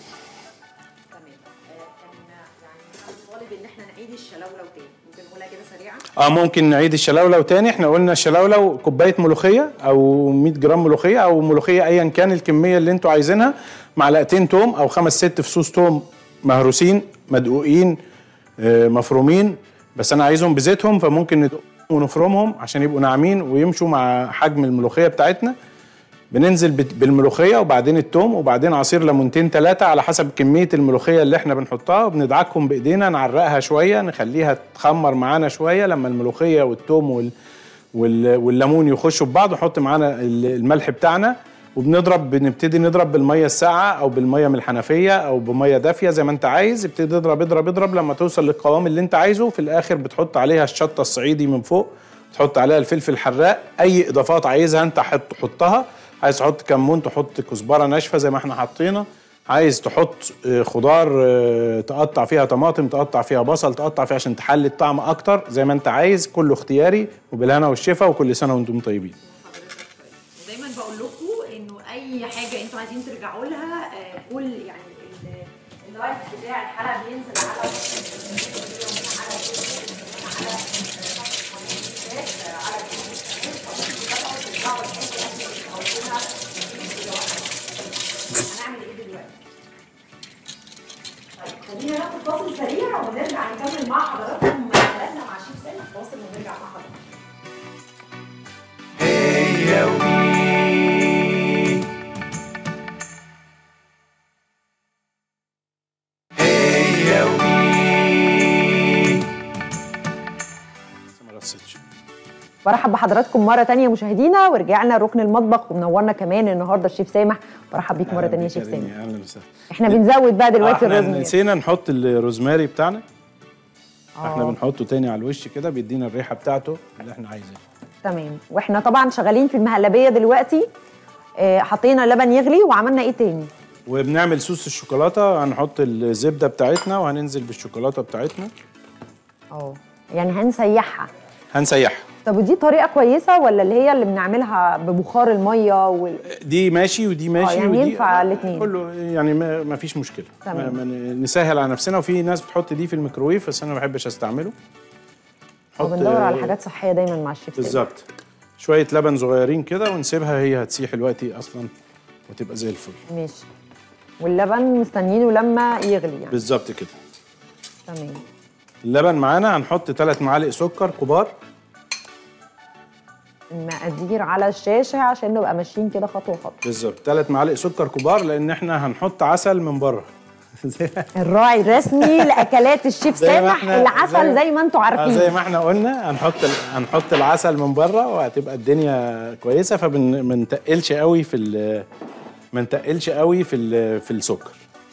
[SPEAKER 2] طالب ان احنا نعيد الشلولو تاني ممكن نقولها كده سريعا
[SPEAKER 3] اه ممكن نعيد الشلولو تاني احنا قلنا الشلولو كوبايه ملوخيه او 100 جرام ملوخيه او ملوخيه ايا كان الكميه اللي انتوا عايزينها معلقتين توم او خمس ست فصوص توم مهروسين مدقوقين آه، مفرومين بس انا عايزهم بزيتهم فممكن ندقهم ونفرمهم عشان يبقوا ناعمين ويمشوا مع حجم الملوخيه بتاعتنا بننزل بت- بالملوخيه وبعدين التوم وبعدين عصير ليمونتين ثلاثه على حسب كميه الملوخيه اللي احنا بنحطها وبندعكهم بايدينا نعرقها شويه نخليها تخمر معانا شويه لما الملوخيه والتوم وال وال والليمون يخشوا في بعض ونحط معانا ال- الملح بتاعنا وبنضرب بنبتدي نضرب بالميه الساقعه او بالميه من الحنفيه او بميه دافيه زي ما انت عايز ابتدي اضرب اضرب اضرب لما توصل للقوام اللي انت عايزه في الاخر بتحط عليها الشطه الصعيدي من فوق تحط عليها الفلفل الحراق اي اضافات عايزها انت حط حطها عايز تحط كمون تحط كزبره ناشفه زي ما احنا حاطينها عايز تحط آه، خضار آه، تقطع فيها طماطم تقطع فيها بصل تقطع فيها عشان تحلي الطعم اكتر زي ما انت عايز كله اختياري وبالهنا والشفا وكل سنه وانتم طيبين
[SPEAKER 8] ودايما بقول لكم انه اي حاجه انتوا عايزين ترجعوا لها آه، كل يعني ال- اللايف بتاع الحلقه بينزل على هنعمل ايه دلوقتي؟ طيب خلينا ناخد فاصل سريع ونرجع نكمل مع حضراتكم حلقتنا مع شيف سامح فاصل ونرجع مع حضراتكم
[SPEAKER 1] هي ومين هي ومين
[SPEAKER 3] لسه ما رصتش
[SPEAKER 2] برحب بحضراتكم مره تانية مشاهدينا ورجعنا ركن المطبخ ومنورنا كمان النهارده الشيف سامح برحب بيك مره
[SPEAKER 3] أهلاً
[SPEAKER 2] تانية يا
[SPEAKER 3] بيك
[SPEAKER 2] شيف
[SPEAKER 3] يا ريمي،
[SPEAKER 2] سامح
[SPEAKER 3] اهلا وسهلا
[SPEAKER 2] احنا بنزود بقى دلوقتي
[SPEAKER 3] احنا
[SPEAKER 2] الروزماري
[SPEAKER 3] نسينا نحط الروزماري بتاعنا احنا
[SPEAKER 2] آه.
[SPEAKER 3] بنحطه تاني على الوش كده بيدينا الريحه بتاعته اللي احنا عايزينها
[SPEAKER 2] تمام واحنا طبعا شغالين في المهلبيه دلوقتي آه، حطينا لبن يغلي وعملنا ايه تاني
[SPEAKER 3] وبنعمل صوص الشوكولاته هنحط الزبده بتاعتنا وهننزل بالشوكولاته بتاعتنا
[SPEAKER 2] اه يعني هنسيحها
[SPEAKER 3] هنسيحها
[SPEAKER 2] طب ودي طريقه كويسه ولا اللي هي اللي بنعملها ببخار الميه وال...
[SPEAKER 3] دي ماشي ودي ماشي
[SPEAKER 2] يعني
[SPEAKER 3] ودي
[SPEAKER 2] ينفع الاتنين.
[SPEAKER 3] كله يعني ما, ما فيش مشكله
[SPEAKER 2] تمام.
[SPEAKER 3] ما ما نسهل على نفسنا وفي ناس بتحط دي في الميكروويف بس انا ما بحبش استعمله نحط-
[SPEAKER 2] وبندور على حاجات صحيه دايما مع الشيف سامح.
[SPEAKER 3] بالظبط شويه لبن صغيرين كده ونسيبها هي هتسيح دلوقتي اصلا وتبقى زي الفل
[SPEAKER 2] ماشي واللبن مستنيينه لما يغلي يعني
[SPEAKER 3] بالظبط كده
[SPEAKER 2] تمام
[SPEAKER 3] اللبن معانا هنحط ثلاث معالق سكر كبار
[SPEAKER 2] المقادير على الشاشه عشان نبقى ماشيين كده خطوه خطوه
[SPEAKER 3] بالظبط ثلاث معالق سكر كبار لان احنا هنحط عسل من بره
[SPEAKER 2] الراعي الرسمي لاكلات الشيف
[SPEAKER 3] زي ما
[SPEAKER 2] سامح
[SPEAKER 3] احنا-
[SPEAKER 2] العسل
[SPEAKER 3] زي-
[SPEAKER 2] زي ما انتم
[SPEAKER 3] آه،
[SPEAKER 2] عارفين
[SPEAKER 3] زي ما احنا قلنا هنحط ال- هنحط العسل من بره وهتبقى الدنيا كويسه فما نتقلش قوي في ال- ما نتقلش قوي في ال- في السكر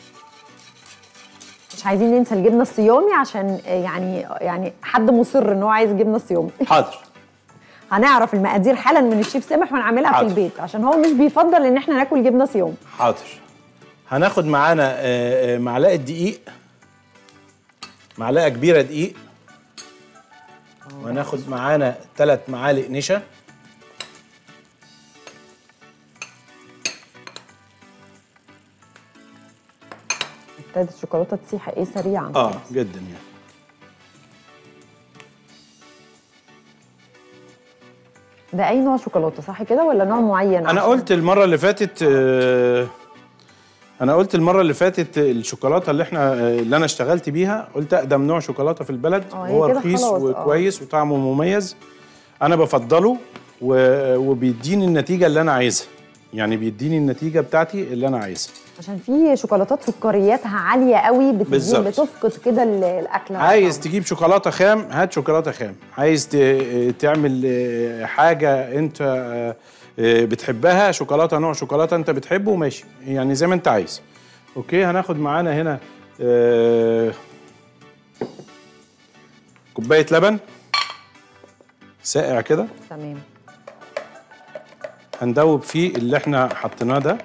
[SPEAKER 2] مش عايزين ننسى الجبنه الصيامي عشان يعني يعني حد مصر ان هو عايز جبنه صيامي
[SPEAKER 3] حاضر
[SPEAKER 2] هنعرف المقادير حالا من الشيف سامح ونعملها في
[SPEAKER 3] حاضر.
[SPEAKER 2] البيت عشان هو مش بيفضل ان احنا ناكل جبنه صيامي
[SPEAKER 3] حاضر هناخد معانا آه، آه، معلقه دقيق معلقه كبيره دقيق وهناخد معانا ثلاث معالق نشا
[SPEAKER 2] ابتدت الشوكولاته تسيح ايه سريعا
[SPEAKER 3] اه جدا يعني
[SPEAKER 2] ده اي نوع شوكولاته صح كده ولا نوع معين
[SPEAKER 3] انا
[SPEAKER 2] عشان-
[SPEAKER 3] قلت المره اللي فاتت آه، انا قلت المره اللي فاتت الشوكولاته اللي احنا آه، اللي انا اشتغلت بيها قلت اقدم نوع شوكولاته في البلد
[SPEAKER 2] اه، هي
[SPEAKER 3] هو
[SPEAKER 2] كده
[SPEAKER 3] رخيص
[SPEAKER 2] خلاص، اه.
[SPEAKER 3] وكويس وطعمه مميز انا بفضله و- وبيديني النتيجه اللي انا عايزها يعني بيديني النتيجه بتاعتي اللي انا عايزها
[SPEAKER 2] عشان في شوكولاتات سكرياتها عاليه قوي بتدي
[SPEAKER 3] بالظبط.
[SPEAKER 2] بتفقد كده ال- الاكل
[SPEAKER 3] عايز تجيب شوكولاته خام هات شوكولاته خام عايز ت- تعمل آه، حاجه انت آه، آه، بتحبها شوكولاته نوع شوكولاته انت بتحبه ماشي يعني زي ما انت عايز اوكي هناخد معانا هنا آه، كوبايه لبن ساقع كده
[SPEAKER 2] تمام
[SPEAKER 3] هندوب فيه اللي احنا حطيناه ده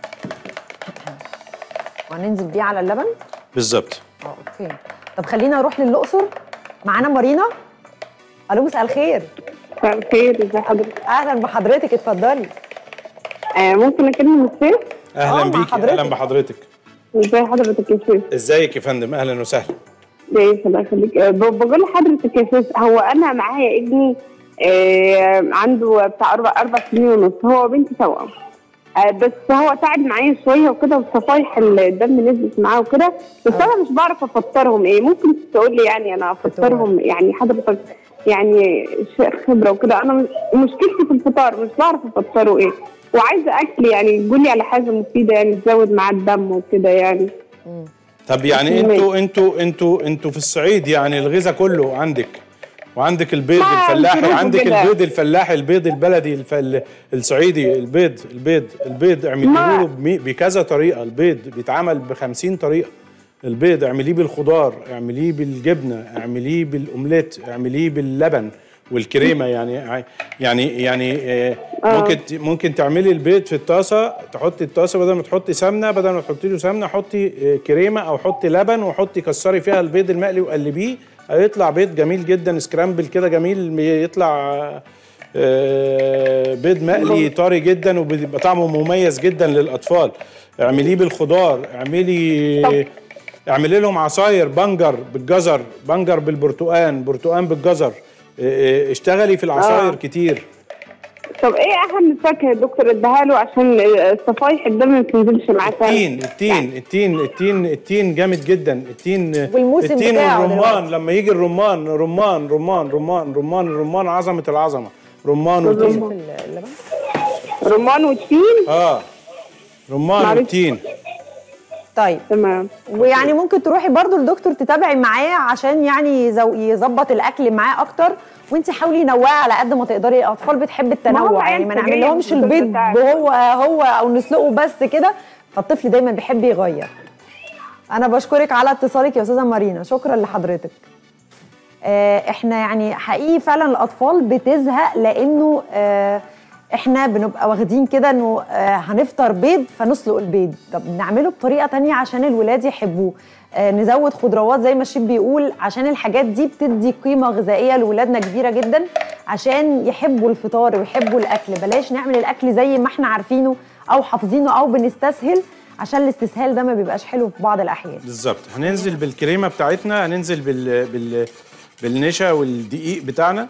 [SPEAKER 2] وهننزل بيه على اللبن
[SPEAKER 3] بالظبط
[SPEAKER 2] اه اوكي طب خلينا نروح للاقصر معانا مارينا الو مساء الخير
[SPEAKER 6] مساء الخير ازي حضرتك
[SPEAKER 2] اهلا بحضرتك اتفضلي
[SPEAKER 6] آه ممكن اكلم الشيف
[SPEAKER 3] اهلا
[SPEAKER 2] اه، مع
[SPEAKER 3] بيك
[SPEAKER 2] حضرتك.
[SPEAKER 3] اهلا بحضرتك
[SPEAKER 6] ازي حضرتك يا شيف
[SPEAKER 3] ازيك يا فندم اهلا وسهلا
[SPEAKER 6] كويس الله يخليك آه، ب- بقول لحضرتك يا شيف هو انا معايا ابني آه عنده بتاع اربع اربع سنين ونص هو بنتي توأم آه بس هو تعب معايا شويه وكده وصفايح الدم نزلت معاه وكده بس انا مش بعرف افطرهم ايه ممكن تقول لي يعني انا افطرهم يعني حضرتك يعني ش- خبره وكده انا مش- مشكلتي في الفطار مش بعرف افطره ايه وعايزه اكل يعني قولي على حاجه مفيده يعني تزود معاه الدم وكده يعني
[SPEAKER 3] طب يعني
[SPEAKER 6] ماشي.
[SPEAKER 3] انتوا انتوا انتوا انتوا في الصعيد يعني الغذاء كله عندك وعندك البيض
[SPEAKER 6] ما
[SPEAKER 3] الفلاحي
[SPEAKER 6] ظروفه
[SPEAKER 3] عندك
[SPEAKER 6] كده.
[SPEAKER 3] البيض الفلاحي البيض البلدي الفل الصعيدي البيض البيض البيض اعمليه
[SPEAKER 6] ما-
[SPEAKER 3] له بمي- بكذا طريقه البيض بيتعمل ب 50 طريقه البيض اعمليه بالخضار اعمليه بالجبنه اعمليه بالاومليت اعمليه باللبن والكريمه يعني يعني يعني آه، ممكن ت- ممكن تعملي البيض في الطاسه تحطي الطاسه بدل ما تحطي سمنه بدل ما تحطي له سمنه حطي آه، كريمه او حطي لبن وحطي كسري فيها البيض المقلي وقلبيه هيطلع بيض جميل جدا سكرامبل كده جميل يطلع آه، بيض مقلي طري جدا وبيبقى طعمه مميز جدا للاطفال اعمليه بالخضار اعملي اعملي لهم عصاير بنجر بالجزر بنجر بالبرتقان برتقان بالجزر اه، اه، اشتغلي في العصاير
[SPEAKER 6] آه.
[SPEAKER 3] كتير
[SPEAKER 6] طب ايه اهم فاكهه يا دكتور اديها له عشان صفايح الدم ما تنزلش معاه تاني
[SPEAKER 3] التين التين التين التين التين جامد جدا التين
[SPEAKER 2] والموسم
[SPEAKER 3] التين
[SPEAKER 2] بتاعه
[SPEAKER 3] والرمان
[SPEAKER 2] دلوقتي.
[SPEAKER 3] لما يجي الرمان رمان رمان رمان رمان الرمان عظمه العظمه رمان وتين
[SPEAKER 6] الرمان.
[SPEAKER 2] اللبن
[SPEAKER 6] رمان وتين
[SPEAKER 3] اه رمان
[SPEAKER 6] معلش.
[SPEAKER 3] وتين
[SPEAKER 2] طيب
[SPEAKER 6] تمام
[SPEAKER 2] ويعني ممكن تروحي برضو للدكتور تتابعي معاه عشان يعني يزو- يظبط الاكل معاه اكتر وانت حاولي نوعي على قد ما تقدري الاطفال بتحب
[SPEAKER 6] ما هو
[SPEAKER 2] التنوع
[SPEAKER 6] عيال
[SPEAKER 2] يعني ما
[SPEAKER 6] صغير
[SPEAKER 2] نعمل لهمش
[SPEAKER 6] الدكتور
[SPEAKER 2] البيض
[SPEAKER 6] بتاعك.
[SPEAKER 2] هو هو او نسلقه بس كده فالطفل دايما بيحب يغير انا بشكرك على اتصالك يا استاذه مارينا شكرا لحضرتك آه، احنا يعني حقيقي فعلا الاطفال بتزهق لانه آه، احنا بنبقى واخدين كده انه آه، هنفطر بيض فنسلق البيض طب نعمله بطريقه تانية عشان الولاد يحبوه آه، نزود خضروات زي ما الشيف بيقول عشان الحاجات دي بتدي قيمه غذائيه لولادنا كبيره جدا عشان يحبوا الفطار ويحبوا الاكل بلاش نعمل الاكل زي ما احنا عارفينه او حافظينه او بنستسهل عشان الاستسهال ده ما بيبقاش حلو في بعض الاحيان
[SPEAKER 3] بالظبط هننزل بالكريمه بتاعتنا هننزل بال بال بالنشا والدقيق بتاعنا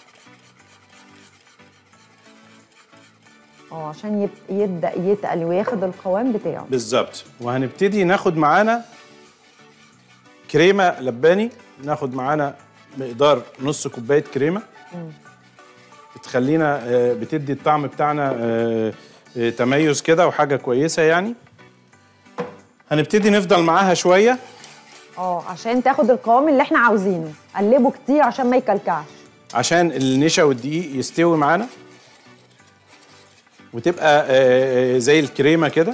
[SPEAKER 2] اه عشان يب- يبدا يتقل وياخد القوام بتاعه
[SPEAKER 3] بالظبط وهنبتدي ناخد معانا كريمه لباني ناخد معانا مقدار نص كوبايه كريمه بتخلينا آه، بتدي الطعم بتاعنا آه، آه، تميز كده وحاجه كويسه يعني هنبتدي نفضل معاها شويه
[SPEAKER 2] اه عشان تاخد القوام اللي احنا عاوزينه قلبه كتير عشان ما يكلكعش
[SPEAKER 3] عشان النشا والدقيق يستوي معانا وتبقى آه، آه، زي الكريمه كده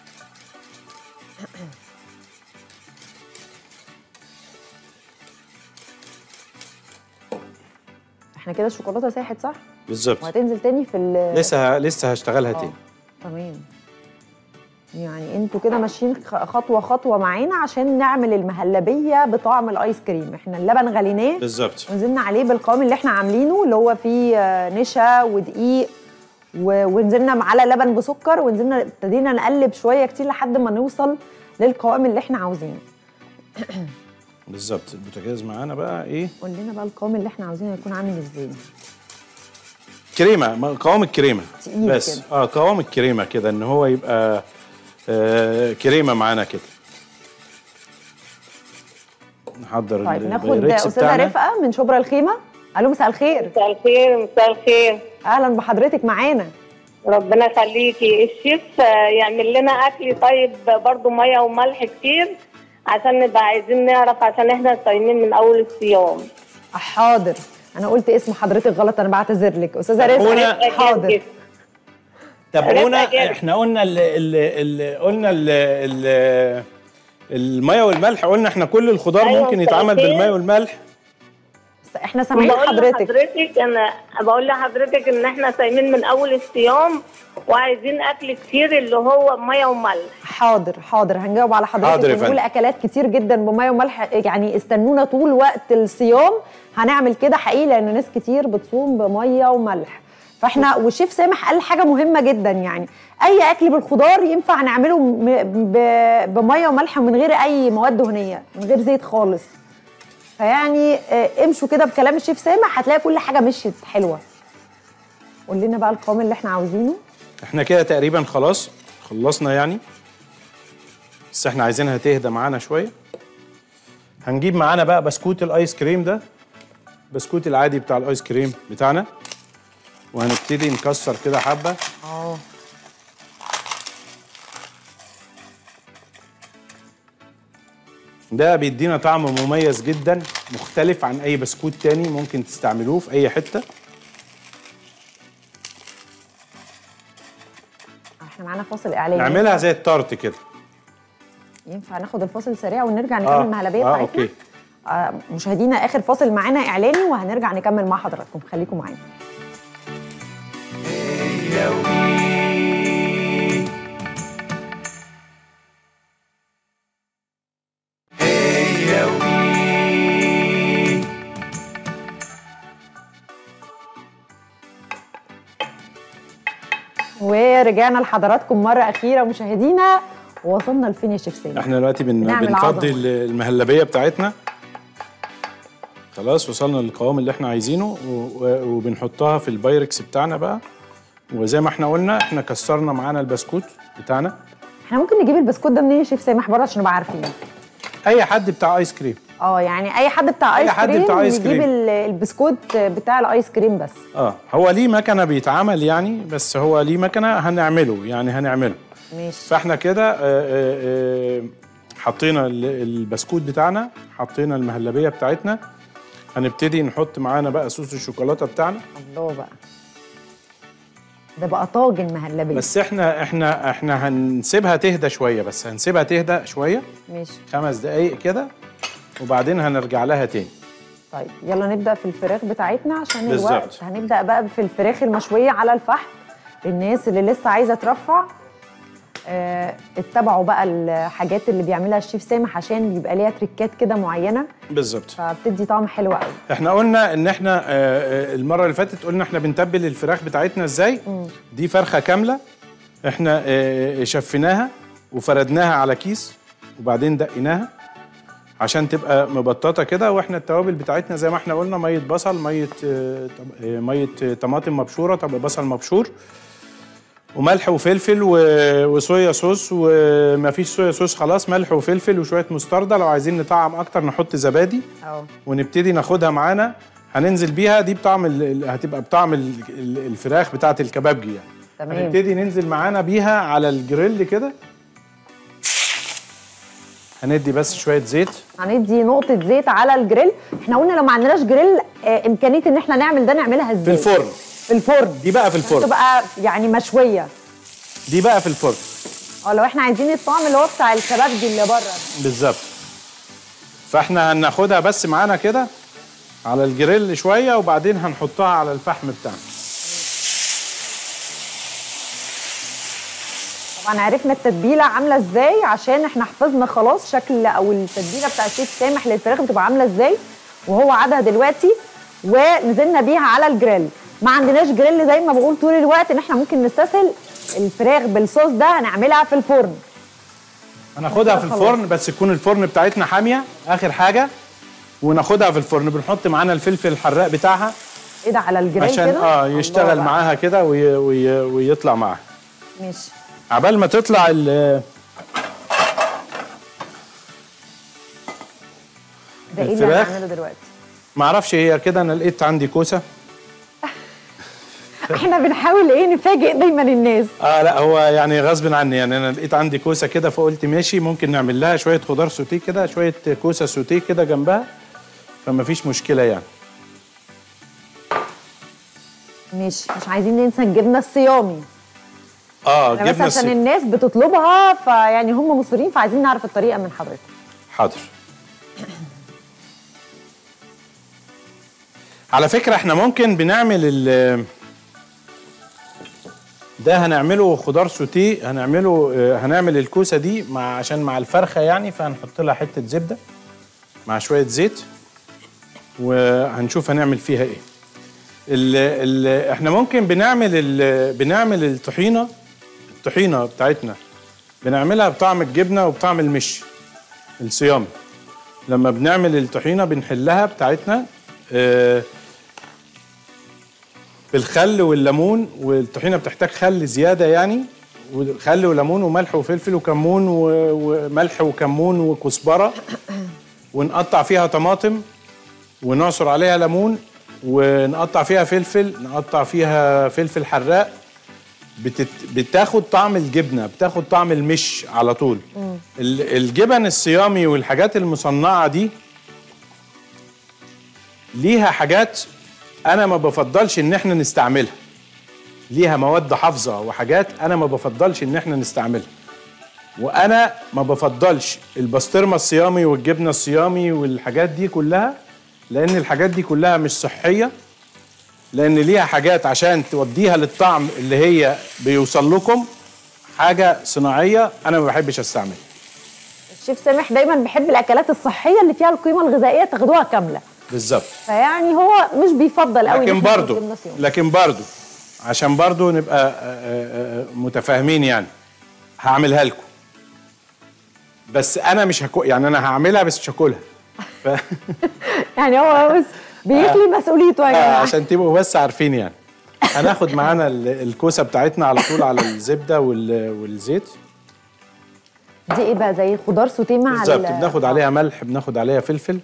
[SPEAKER 2] احنا كده الشوكولاته ساحت صح
[SPEAKER 3] بالظبط
[SPEAKER 2] وهتنزل تاني في ال
[SPEAKER 3] لسه لسه هشتغلها
[SPEAKER 2] آه.
[SPEAKER 3] تاني
[SPEAKER 2] تمام يعني انتوا كده ماشيين خ- خطوه خطوه معانا عشان نعمل المهلبيه بطعم الايس كريم احنا اللبن غليناه
[SPEAKER 3] بالظبط
[SPEAKER 2] ونزلنا عليه بالقوام اللي احنا عاملينه اللي هو فيه آه، نشا ودقيق و- ونزلنا على لبن بسكر ونزلنا ابتدينا نقلب شويه كتير لحد ما نوصل للقوام اللي احنا عاوزينه
[SPEAKER 3] بالظبط البوتاجاز معانا بقى ايه
[SPEAKER 2] قول لنا بقى القوام اللي احنا عاوزينه يكون عامل ازاي
[SPEAKER 3] كريمه ما- قوام الكريمه
[SPEAKER 2] تقيل
[SPEAKER 3] بس
[SPEAKER 2] كده.
[SPEAKER 3] اه قوام الكريمه كده ان هو يبقى آه كريمه معانا كده نحضر
[SPEAKER 2] طيب ناخد
[SPEAKER 3] البايركس
[SPEAKER 2] استاذه
[SPEAKER 3] بتاعنا.
[SPEAKER 2] رفقه من شبرا الخيمه الو مساء الخير
[SPEAKER 6] مساء الخير مساء الخير
[SPEAKER 2] اهلا بحضرتك معانا
[SPEAKER 6] ربنا يخليكي الشيف آه، يعمل لنا اكل طيب برضو ميه وملح كتير عشان نبقى عايزين نعرف عشان احنا صايمين من اول الصيام
[SPEAKER 2] حاضر انا قلت اسم حضرتك غلط انا بعتذر لك استاذه
[SPEAKER 3] هنا-
[SPEAKER 2] رزق حاضر
[SPEAKER 3] تابعونا
[SPEAKER 6] رفقة جدا.
[SPEAKER 3] احنا قلنا ال ال ال قلنا ال ال الميه والملح قلنا احنا كل الخضار
[SPEAKER 6] أيوة،
[SPEAKER 3] ممكن يتعمل
[SPEAKER 6] مستحيل.
[SPEAKER 3] بالميه والملح
[SPEAKER 2] احنا سامعين
[SPEAKER 6] بقول
[SPEAKER 2] حضرتك
[SPEAKER 6] لحضرتك انا بقول لحضرتك ان احنا صايمين من اول الصيام وعايزين اكل كتير اللي هو ميه وملح
[SPEAKER 2] حاضر حاضر هنجاوب على حضرتك
[SPEAKER 3] حاضر يا
[SPEAKER 2] ونقول
[SPEAKER 3] فندم.
[SPEAKER 2] اكلات كتير جدا بميه وملح يعني استنونا طول وقت الصيام هنعمل كده حقيقي لان ناس كتير بتصوم بميه وملح فاحنا والشيف سامح قال حاجه مهمه جدا يعني اي اكل بالخضار ينفع نعمله م- ب- بميه وملح من غير اي مواد دهنيه من غير زيت خالص فيعني آه، امشوا كده بكلام الشيف سامح هتلاقي كل حاجه مشيت حلوه قول لنا بقى القوام اللي احنا عاوزينه
[SPEAKER 3] احنا كده تقريبا خلاص خلصنا يعني بس احنا عايزينها تهدى معانا شويه هنجيب معانا بقى بسكوت الايس كريم ده بسكوت العادي بتاع الايس كريم بتاعنا وهنبتدي نكسر كده حبه
[SPEAKER 2] اه
[SPEAKER 3] ده بيدينا طعم مميز جدا مختلف عن اي بسكوت تاني ممكن تستعملوه في اي حته
[SPEAKER 2] احنا معانا فاصل اعلاني
[SPEAKER 3] نعملها زي التارت كده
[SPEAKER 2] ينفع ناخد الفاصل سريع ونرجع نكمل المهلبيه
[SPEAKER 3] اه
[SPEAKER 2] بتاعتنا
[SPEAKER 3] اوكي
[SPEAKER 2] آه مشاهدينا اخر فاصل معانا اعلاني وهنرجع نكمل مع حضراتكم خليكم معانا ورجعنا لحضراتكم مره اخيره مشاهدينا وصلنا لفين يا شيف سامي
[SPEAKER 3] احنا دلوقتي بن...
[SPEAKER 2] بنعمل
[SPEAKER 3] بنفضي
[SPEAKER 2] عظمة.
[SPEAKER 3] المهلبيه بتاعتنا خلاص وصلنا للقوام اللي احنا عايزينه و... و... وبنحطها في البايركس بتاعنا بقى وزي ما احنا قلنا احنا كسرنا معانا البسكوت بتاعنا
[SPEAKER 2] احنا ممكن نجيب البسكوت ده منين يا شيف سامح برضه عشان نبقى عارفين
[SPEAKER 3] اي حد بتاع ايس كريم
[SPEAKER 2] اه يعني اي حد بتاع
[SPEAKER 3] أي
[SPEAKER 2] ايس
[SPEAKER 3] حد
[SPEAKER 2] كريم
[SPEAKER 3] بتاع آيس
[SPEAKER 2] يجيب
[SPEAKER 3] كريم.
[SPEAKER 2] ال- البسكوت بتاع الايس كريم بس
[SPEAKER 3] اه هو ليه مكنه بيتعمل يعني بس هو ليه مكنه هنعمله يعني هنعمله
[SPEAKER 2] ماشي
[SPEAKER 3] فاحنا كده آه، آه، آه، حطينا ال- البسكوت بتاعنا حطينا المهلبيه بتاعتنا هنبتدي نحط معانا بقى صوص الشوكولاته بتاعنا
[SPEAKER 2] الله بقى ده بقى طاجن مهلبيه
[SPEAKER 3] بس احنا احنا احنا هنسيبها تهدى شويه بس هنسيبها تهدى شويه
[SPEAKER 2] ماشي
[SPEAKER 3] خمس دقايق كده وبعدين هنرجع لها تاني
[SPEAKER 2] طيب يلا نبدا في الفراخ بتاعتنا عشان
[SPEAKER 3] بالظبط.
[SPEAKER 2] الوقت هنبدا بقى في الفراخ المشويه على الفحم الناس اللي لسه عايزه ترفع آه اتبعوا بقى الحاجات اللي بيعملها الشيف سامح عشان بيبقى ليها تريكات كده معينه
[SPEAKER 3] بالظبط
[SPEAKER 2] فبتدي طعم حلو قوي
[SPEAKER 3] احنا قلنا ان احنا آه، آه، المره اللي فاتت قلنا احنا بنتبل الفراخ بتاعتنا ازاي دي فرخه كامله احنا آه، شفيناها وفردناها على كيس وبعدين دقيناها عشان تبقى مبططه كده واحنا التوابل بتاعتنا زي ما احنا قلنا ميه بصل ميه آه، طب- آه، ميه آه، طماطم مبشوره طب بصل مبشور وملح وفلفل و- وصويا صوص وما فيش صويا صوص خلاص ملح وفلفل وشويه مستردة لو عايزين نطعم اكتر نحط زبادي
[SPEAKER 2] اه
[SPEAKER 3] ونبتدي ناخدها معانا هننزل بيها دي بطعم ال- ال- هتبقى بطعم ال- ال- الفراخ بتاعه الكبابجي يعني
[SPEAKER 2] تمام.
[SPEAKER 3] هنبتدي ننزل معانا بيها على الجريل كده هندي بس شويه زيت
[SPEAKER 2] هندي نقطه زيت على الجريل احنا قلنا لو ما عندناش جريل آه، امكانيه ان احنا نعمل ده نعملها ازاي
[SPEAKER 3] في الفرن
[SPEAKER 2] في الفرن
[SPEAKER 3] دي بقى في الفرن
[SPEAKER 2] تبقى يعني مشويه
[SPEAKER 3] دي بقى في الفرن
[SPEAKER 2] اه لو احنا عايزين الطعم اللي هو بتاع الكبابجي اللي بره ده.
[SPEAKER 3] بالظبط فاحنا هناخدها بس معانا كده على الجريل شويه وبعدين هنحطها على الفحم بتاعنا
[SPEAKER 2] طبعا عرفنا التتبيله عامله ازاي عشان احنا حفظنا خلاص شكل او التتبيله بتاع الشيف سامح للفراخ بتبقى عامله ازاي وهو عادها دلوقتي ونزلنا بيها على الجريل ما عندناش جريل زي ما بقول طول الوقت ان احنا ممكن نستسهل الفراخ بالصوص ده هنعملها في الفرن
[SPEAKER 3] هناخدها في
[SPEAKER 2] خلاص.
[SPEAKER 3] الفرن بس تكون الفرن بتاعتنا حاميه اخر حاجه وناخدها في الفرن بنحط معانا الفلفل الحراق بتاعها
[SPEAKER 2] ايه ده على الجريل
[SPEAKER 3] عشان
[SPEAKER 2] كده
[SPEAKER 3] اه
[SPEAKER 2] الله
[SPEAKER 3] يشتغل
[SPEAKER 2] بقى.
[SPEAKER 3] معاها كده وي وي ويطلع معاها
[SPEAKER 2] ماشي
[SPEAKER 3] عبال ما تطلع ال
[SPEAKER 2] ده ايه اللي
[SPEAKER 3] الفراخ.
[SPEAKER 2] هنعمله دلوقتي
[SPEAKER 3] معرفش هي كده انا لقيت عندي كوسه
[SPEAKER 2] احنا بنحاول ايه نفاجئ دايما الناس
[SPEAKER 3] اه لا هو يعني غصب عني يعني انا لقيت عندي كوسه كده فقلت ماشي ممكن نعمل لها شويه خضار سوتيه كده شويه كوسه سوتيه كده جنبها فما فيش مشكله يعني
[SPEAKER 2] مش مش عايزين ننسى الجبنه الصيامي
[SPEAKER 3] اه
[SPEAKER 2] احنا بس
[SPEAKER 3] جبنه
[SPEAKER 2] عشان
[SPEAKER 3] السي-
[SPEAKER 2] الناس بتطلبها فيعني هم مصرين فعايزين نعرف الطريقه من حضرتك
[SPEAKER 3] حاضر على فكرة احنا ممكن بنعمل ال ده هنعمله خضار سوتيه هنعمله آه، هنعمل الكوسة دي مع عشان مع الفرخة يعني فهنحط لها حتة زبدة مع شوية زيت وهنشوف هنعمل فيها ايه ال ال احنا ممكن بنعمل ال بنعمل الطحينة الطحينة بتاعتنا بنعملها بطعم الجبنة وبطعم المش الصيامي لما بنعمل الطحينه بنحلها بتاعتنا آه، بالخل والليمون والطحينه بتحتاج خل زياده يعني خل وليمون وملح وفلفل وكمون و- وملح وكمون وكزبره ونقطع فيها طماطم ونعصر عليها ليمون ونقطع فيها فلفل نقطع فيها فلفل حراق بتت... بتاخد طعم الجبنه بتاخد طعم المش على طول ال- الجبن الصيامي والحاجات المصنعه دي ليها حاجات انا ما بفضلش ان احنا نستعملها ليها مواد حافظه وحاجات انا ما بفضلش ان احنا نستعملها وانا ما بفضلش البسطرمه الصيامي والجبنه الصيامي والحاجات دي كلها لان الحاجات دي كلها مش صحيه لان ليها حاجات عشان توديها للطعم اللي هي بيوصل لكم حاجه صناعيه انا ما بحبش استعملها
[SPEAKER 2] الشيف سامح دايما بيحب الاكلات الصحيه اللي فيها القيمه الغذائيه تاخدوها كامله
[SPEAKER 3] بالظبط
[SPEAKER 2] فيعني هو مش بيفضل قوي
[SPEAKER 3] لكن
[SPEAKER 2] إن إحنا
[SPEAKER 3] برضو
[SPEAKER 2] ناخد جبنة صيامي.
[SPEAKER 3] لكن برضو عشان برضو نبقى آه، آه، آه، متفاهمين يعني هعملها لكم بس انا مش هكو يعني انا هعملها بس مش هاكلها ف...
[SPEAKER 2] يعني هو بس بيخلي مسؤوليته يا
[SPEAKER 3] آه،
[SPEAKER 2] جماعه
[SPEAKER 3] عشان تبقوا بس عارفين يعني هناخد معانا ال- الكوسه بتاعتنا على طول على الزبده وال- والزيت
[SPEAKER 2] دي ايه بقى زي خضار سوتيه مع
[SPEAKER 3] بالظبط
[SPEAKER 2] ال-
[SPEAKER 3] بناخد عليها ملح بناخد عليها فلفل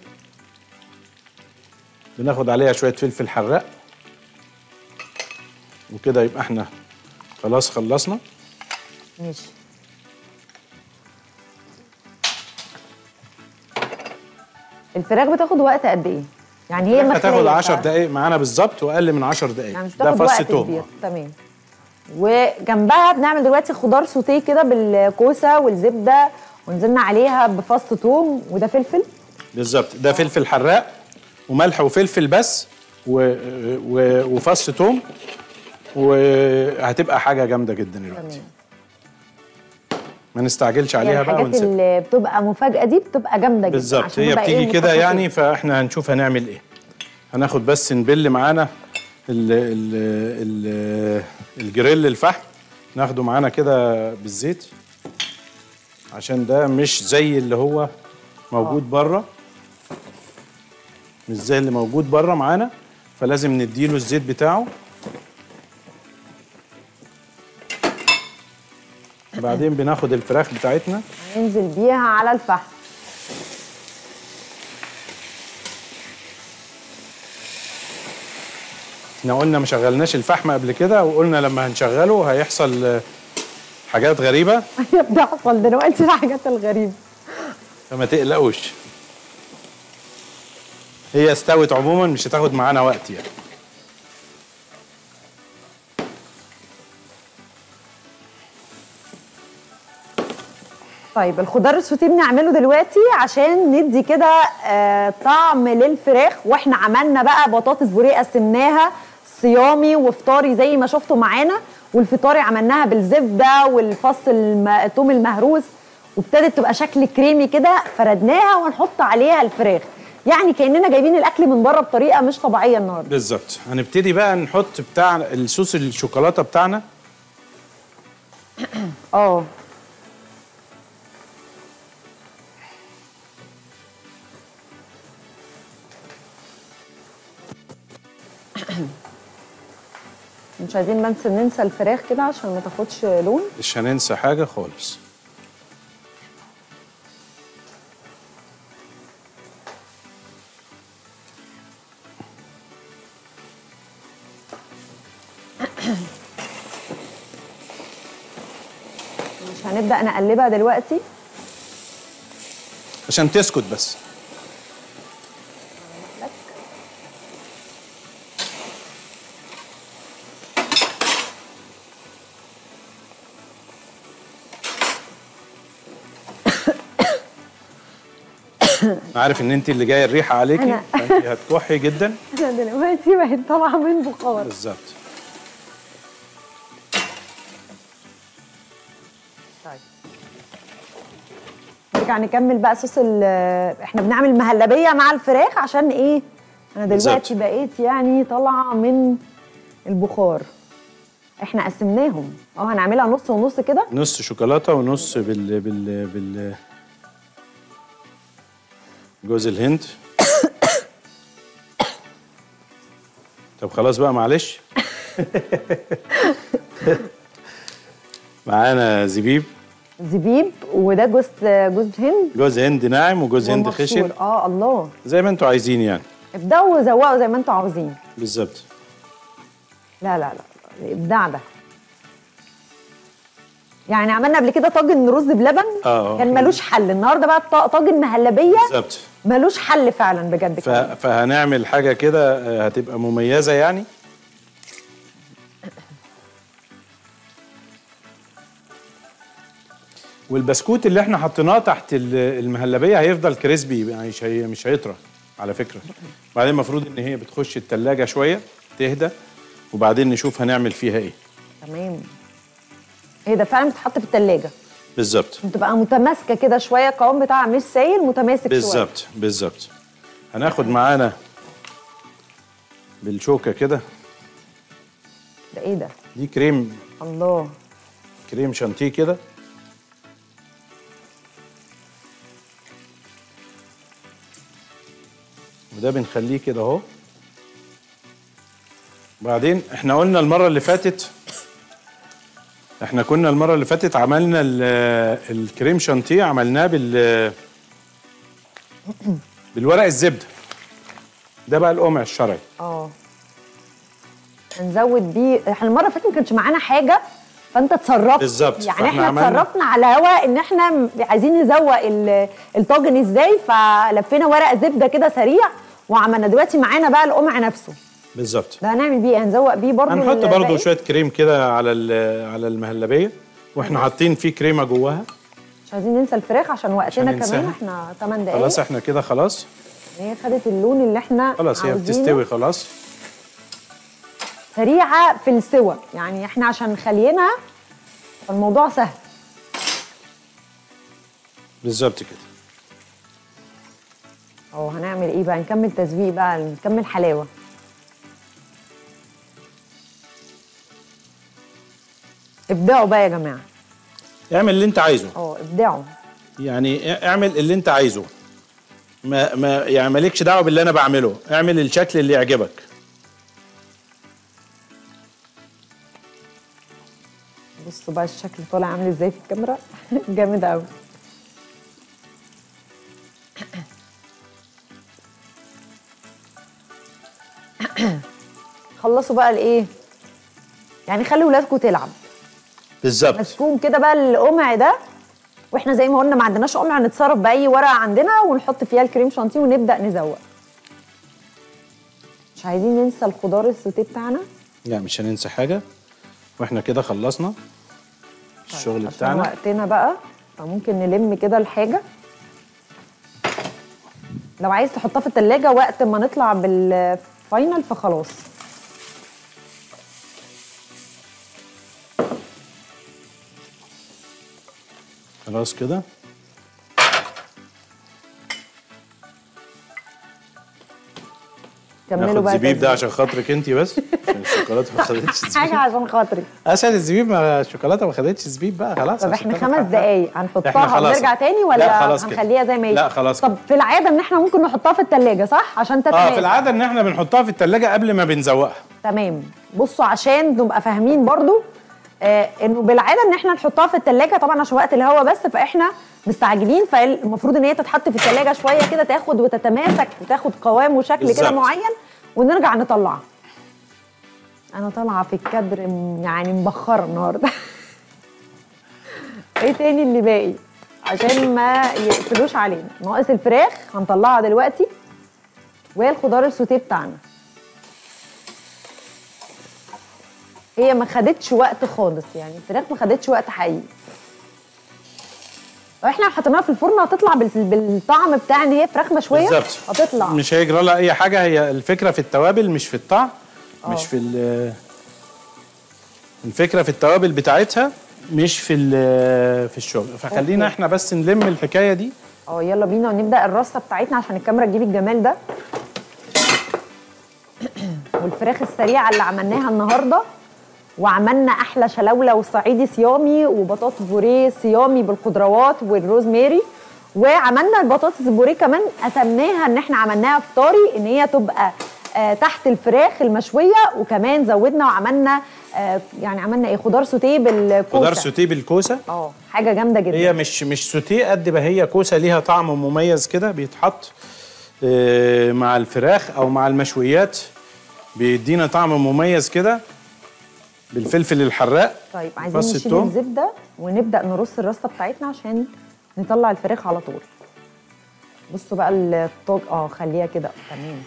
[SPEAKER 3] بناخد عليها شويه فلفل حراق وكده يبقى احنا خلاص خلصنا
[SPEAKER 2] ماشي الفراخ بتاخد وقت قد ايه؟ يعني هي
[SPEAKER 3] هتاخد
[SPEAKER 2] مخلية
[SPEAKER 3] 10
[SPEAKER 2] ف-
[SPEAKER 3] دقايق معانا بالظبط واقل من 10 دقايق
[SPEAKER 2] يعني مش
[SPEAKER 3] ده
[SPEAKER 2] بتاخد
[SPEAKER 3] فص
[SPEAKER 2] وقت
[SPEAKER 3] توم
[SPEAKER 2] كبير تمام وجنبها بنعمل دلوقتي خضار سوتيه كده بالكوسه والزبده ونزلنا عليها بفص توم وده فلفل
[SPEAKER 3] بالظبط ده فلفل حراق وملح وفلفل بس و... و... وفص توم وهتبقى حاجه جامده جدا دلوقتي
[SPEAKER 2] تمام
[SPEAKER 3] ما نستعجلش عليها
[SPEAKER 2] يعني
[SPEAKER 3] بقى
[SPEAKER 2] الحاجات
[SPEAKER 3] ونسيبها
[SPEAKER 2] اللي بتبقى مفاجاه دي بتبقى جامده جدا
[SPEAKER 3] بالظبط
[SPEAKER 2] عشان
[SPEAKER 3] هي
[SPEAKER 2] نبقى إيه
[SPEAKER 3] بتيجي كده
[SPEAKER 2] متفقين.
[SPEAKER 3] يعني فاحنا هنشوف هنعمل ايه هناخد بس نبل معانا ال ال ال الجريل الفحم ناخده معانا كده بالزيت عشان ده مش زي اللي هو موجود بره مش زي اللي موجود بره معانا فلازم نديله الزيت بتاعه بعدين بناخد الفراخ بتاعتنا
[SPEAKER 2] هننزل بيها على الفحم
[SPEAKER 3] احنا قلنا ما شغلناش الفحم قبل كده وقلنا لما هنشغله هيحصل آه، حاجات غريبه
[SPEAKER 2] بتحصل دلوقتي الحاجات الغريبه
[SPEAKER 3] فما تقلقوش هي استوت عموما مش هتاخد معانا وقت يعني
[SPEAKER 2] طيب الخضار السوتيه بنعمله دلوقتي عشان ندي كده آه طعم للفراخ واحنا عملنا بقى بطاطس بوريه قسمناها صيامي وفطاري زي ما شفتوا معانا والفطاري عملناها بالزبده والفص الم- الثوم المهروس وابتدت تبقى شكل كريمي كده فردناها وهنحط عليها الفراخ يعني كاننا جايبين الاكل من بره بطريقه مش طبيعيه النهارده
[SPEAKER 3] بالظبط هنبتدي بقى نحط بتاع الصوص الشوكولاته بتاعنا
[SPEAKER 2] اه مش عايزين بس ننسى الفراخ كده عشان ما تاخدش لون
[SPEAKER 3] مش هننسى حاجه خالص
[SPEAKER 2] مش هنبدا نقلبها دلوقتي
[SPEAKER 3] عشان تسكت بس أنا عارف ان انت اللي جايه الريحه عليكي
[SPEAKER 2] أنا.
[SPEAKER 3] فانت هتكحي جدا
[SPEAKER 2] انا دلوقتي بقت طالعه من بخار
[SPEAKER 3] بالظبط
[SPEAKER 2] طيب نرجع نكمل بقى صوص ال- احنا بنعمل مهلبيه مع الفراخ عشان ايه انا دلوقتي
[SPEAKER 3] بالظبط.
[SPEAKER 2] بقيت يعني طالعه من البخار احنا قسمناهم اه هنعملها نص ونص كده
[SPEAKER 3] نص شوكولاته ونص بال بال بال جوز الهند طب خلاص بقى معلش معانا زبيب
[SPEAKER 2] زبيب وده جوز جوز هند
[SPEAKER 3] جوز هند ناعم وجوز هند
[SPEAKER 2] ومبشور.
[SPEAKER 3] خشن
[SPEAKER 2] اه الله
[SPEAKER 3] زي ما انتوا عايزين يعني
[SPEAKER 2] ابداوا وزوقوا زي ما انتوا عاوزين
[SPEAKER 3] بالظبط
[SPEAKER 2] لا لا لا الابداع ده يعني عملنا قبل كده طاجن رز بلبن
[SPEAKER 3] آه.
[SPEAKER 2] كان ملوش حل النهارده بقى الط- طاجن مهلبيه
[SPEAKER 3] بالظبط
[SPEAKER 2] ملوش حل فعلا بجد
[SPEAKER 3] ف...
[SPEAKER 2] كده
[SPEAKER 3] فهنعمل حاجه كده آه، هتبقى مميزه يعني والبسكوت اللي احنا حطيناه تحت ال- المهلبيه هيفضل كريسبي يعني مش هي مش هيطرى على فكره بعدين المفروض ان هي بتخش التلاجة شويه تهدى وبعدين نشوف هنعمل فيها ايه
[SPEAKER 2] تمام ايه ده فعلا بتتحط في التلاجة
[SPEAKER 3] بالظبط
[SPEAKER 2] بتبقى متماسكه كده شويه القوام بتاعها مش سايل متماسك شويه
[SPEAKER 3] بالظبط بالظبط هناخد معانا بالشوكه كده
[SPEAKER 2] ده ايه ده
[SPEAKER 3] دي كريم
[SPEAKER 2] الله
[SPEAKER 3] كريم شانتيه كده وده بنخليه كده اهو بعدين احنا قلنا المره اللي فاتت احنا كنا المره اللي فاتت عملنا ال- الكريم شانتيه عملناه بال بالورق الزبده ده بقى القمع الشرعي
[SPEAKER 2] اه هنزود بيه احنا المره اللي فاتت ما كانش معانا حاجه فانت اتصرفت
[SPEAKER 3] بالظبط.
[SPEAKER 2] يعني
[SPEAKER 3] فاحنا
[SPEAKER 2] احنا
[SPEAKER 3] عملنا-
[SPEAKER 2] اتصرفنا على هوا ان احنا م- عايزين نزوق ال- الطاجن ازاي فلفينا ورق زبده كده سريع وعملنا دلوقتي معانا بقى القمع نفسه
[SPEAKER 3] بالظبط
[SPEAKER 2] ده هنعمل بيه إيه؟ هنزوق بيه برضو
[SPEAKER 3] هنحط برضو
[SPEAKER 2] الباقي؟
[SPEAKER 3] شويه كريم كده على ال- على المهلبيه واحنا حاطين فيه كريمه جواها
[SPEAKER 2] مش عايزين ننسى الفراخ عشان وقتنا
[SPEAKER 3] ننساها.
[SPEAKER 2] كمان احنا 8 دقايق
[SPEAKER 3] خلاص احنا كده خلاص
[SPEAKER 2] هي خدت اللون اللي احنا
[SPEAKER 3] خلاص هي
[SPEAKER 2] عاوزينه.
[SPEAKER 3] بتستوي خلاص
[SPEAKER 2] سريعه في السوى يعني احنا عشان خلينا فالموضوع سهل
[SPEAKER 3] بالظبط كده
[SPEAKER 2] اه هنعمل ايه بقى نكمل تزويق بقى نكمل حلاوه ابدعوا بقى يا جماعه
[SPEAKER 3] اعمل اللي انت عايزه
[SPEAKER 2] اه ابدعوا
[SPEAKER 3] يعني اعمل اللي انت عايزه ما ما يعني مالكش دعوه باللي انا بعمله اعمل الشكل اللي يعجبك
[SPEAKER 2] بصوا بقى الشكل طالع عامل ازاي في الكاميرا جامد قوي خلصوا بقى الايه يعني خلوا ولادكم تلعب
[SPEAKER 3] بالظبط
[SPEAKER 2] مسكون كده بقى القمع ده واحنا زي ما قلنا ما عندناش قمع نتصرف باي ورقه عندنا ونحط فيها الكريم شانتيه ونبدا نزوق مش عايزين ننسى الخضار السوتيه بتاعنا
[SPEAKER 3] لا مش هننسى حاجه واحنا كده خلصنا الشغل
[SPEAKER 2] عشان
[SPEAKER 3] بتاعنا
[SPEAKER 2] وقتنا بقى فممكن نلم كده الحاجه لو عايز تحطها في التلاجة وقت ما نطلع بالفاينل فخلاص
[SPEAKER 3] خلاص كده
[SPEAKER 2] كملوا
[SPEAKER 3] ناخد
[SPEAKER 2] بقى
[SPEAKER 3] زبيب ده
[SPEAKER 2] تزيين.
[SPEAKER 3] عشان خاطرك انت بس عشان الشوكولاته ما خدتش
[SPEAKER 2] حاجه
[SPEAKER 3] زبيب
[SPEAKER 2] عشان خاطري
[SPEAKER 3] عشان الزبيب ما الشوكولاته ما خدتش زبيب بقى خلاص
[SPEAKER 2] طب
[SPEAKER 3] عشان
[SPEAKER 2] احنا
[SPEAKER 3] تاخد
[SPEAKER 2] خمس
[SPEAKER 3] حقها.
[SPEAKER 2] دقايق
[SPEAKER 3] إحنا
[SPEAKER 2] هنحطها
[SPEAKER 3] خلاص.
[SPEAKER 2] ونرجع تاني ولا
[SPEAKER 3] لا خلاص كده.
[SPEAKER 2] هنخليها زي ما هي
[SPEAKER 3] لا خلاص
[SPEAKER 2] طب
[SPEAKER 3] كده.
[SPEAKER 2] في العاده ان احنا ممكن نحطها في التلاجة صح عشان
[SPEAKER 3] اه
[SPEAKER 2] تتماسك
[SPEAKER 3] في العاده ان احنا بنحطها في التلاجة قبل ما بنزوقها
[SPEAKER 2] تمام بصوا عشان نبقى فاهمين برضو آه انه بالعاده ان احنا نحطها في التلاجة طبعا عشان وقت الهوا بس فاحنا مستعجلين فالمفروض ان هي تتحط في التلاجة شويه كده تاخد وتتماسك وتاخد قوام وشكل كده
[SPEAKER 3] بالظبط.
[SPEAKER 2] معين ونرجع نطلعها انا طالعه في الكادر م- يعني مبخره النهارده ايه تاني اللي باقي عشان ما يقفلوش علينا ناقص الفراخ هنطلعها دلوقتي والخضار السوتيه بتاعنا هي ما خدتش وقت خالص يعني الفراخ ما خدتش وقت حقيقي واحنا لو حطيناها في الفرن هتطلع بال- بالطعم بتاع ان هي فراخ مشويه
[SPEAKER 3] بالظبط
[SPEAKER 2] هتطلع
[SPEAKER 3] مش هيجرى لها اي حاجه هي الفكره في التوابل مش في الطعم مش في ال- الفكره في التوابل بتاعتها مش في ال- في الشغل فخلينا
[SPEAKER 2] أوكي.
[SPEAKER 3] احنا بس نلم الحكايه دي
[SPEAKER 2] اه يلا بينا ونبدا الرصه بتاعتنا عشان الكاميرا تجيب الجمال ده والفراخ السريعه اللي عملناها النهارده وعملنا احلى شلاوله وصعيدي صيامي وبطاطس بوريه صيامي بالخضروات والروزماري وعملنا البطاطس البوريه كمان قسمناها ان احنا عملناها فطاري ان هي تبقى آه تحت الفراخ المشويه وكمان زودنا وعملنا آه يعني عملنا ايه خضار سوتيه بالكوسه
[SPEAKER 3] خضار سوتيه بالكوسه
[SPEAKER 2] اه حاجه جامده جدا
[SPEAKER 3] هي مش مش سوتيه قد ما هي كوسه ليها طعم مميز كده بيتحط آه، مع الفراخ او مع المشويات بيدينا طعم مميز كده بالفلفل الحراق
[SPEAKER 2] طيب عايزين
[SPEAKER 3] فص
[SPEAKER 2] نشيل
[SPEAKER 3] التوم.
[SPEAKER 2] الزبده ونبدا نرص الرصه بتاعتنا عشان نطلع الفراخ على طول بصوا بقى الطاج اه خليها كده تمام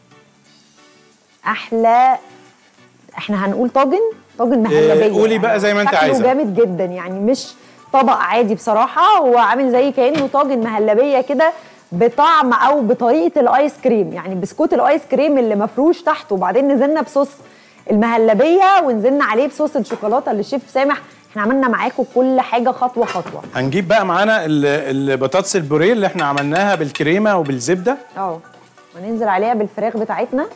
[SPEAKER 2] احلى احنا هنقول طاجن طاجن مهلبيه
[SPEAKER 3] قولي بقى زي ما انت
[SPEAKER 2] شكله
[SPEAKER 3] عايزة.
[SPEAKER 2] جامد جدا يعني مش طبق عادي بصراحه هو عامل زي كانه طاجن مهلبيه كده بطعم او بطريقه الايس كريم يعني بسكوت الايس كريم اللي مفروش تحته وبعدين نزلنا بصوص المهلبيه ونزلنا عليه بصوص الشوكولاته اللي الشيف سامح احنا عملنا معاكم كل حاجه خطوه خطوه
[SPEAKER 3] هنجيب بقى معانا ال- البطاطس البوريه اللي احنا عملناها بالكريمه وبالزبده
[SPEAKER 2] اه وننزل عليها بالفراخ بتاعتنا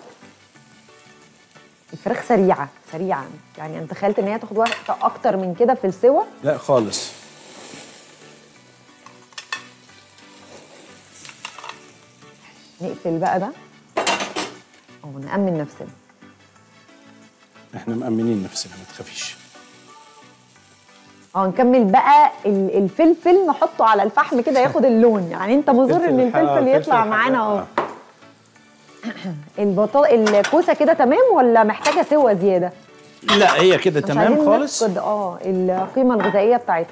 [SPEAKER 2] الفراخ سريعه سريعه يعني انا تخيلت ان هي تاخد وقت اكتر من كده في السوى
[SPEAKER 3] لا خالص
[SPEAKER 2] نقفل بقى ده او نأمن نفسنا
[SPEAKER 3] احنا مأمنين نفسنا ما تخافيش
[SPEAKER 2] اه نكمل بقى ال- الفلفل نحطه على الفحم كده ياخد اللون يعني انت مصر ان
[SPEAKER 3] فلفل حار-
[SPEAKER 2] الفلفل
[SPEAKER 3] فلفل
[SPEAKER 2] يطلع
[SPEAKER 3] حراق.
[SPEAKER 2] معانا اهو
[SPEAKER 3] آه.
[SPEAKER 2] البطا الكوسه كده تمام ولا محتاجه سوى زياده
[SPEAKER 3] لا هي كده
[SPEAKER 2] مش
[SPEAKER 3] تمام
[SPEAKER 2] عايزين
[SPEAKER 3] خالص
[SPEAKER 2] نفقد اه القيمه الغذائيه بتاعتها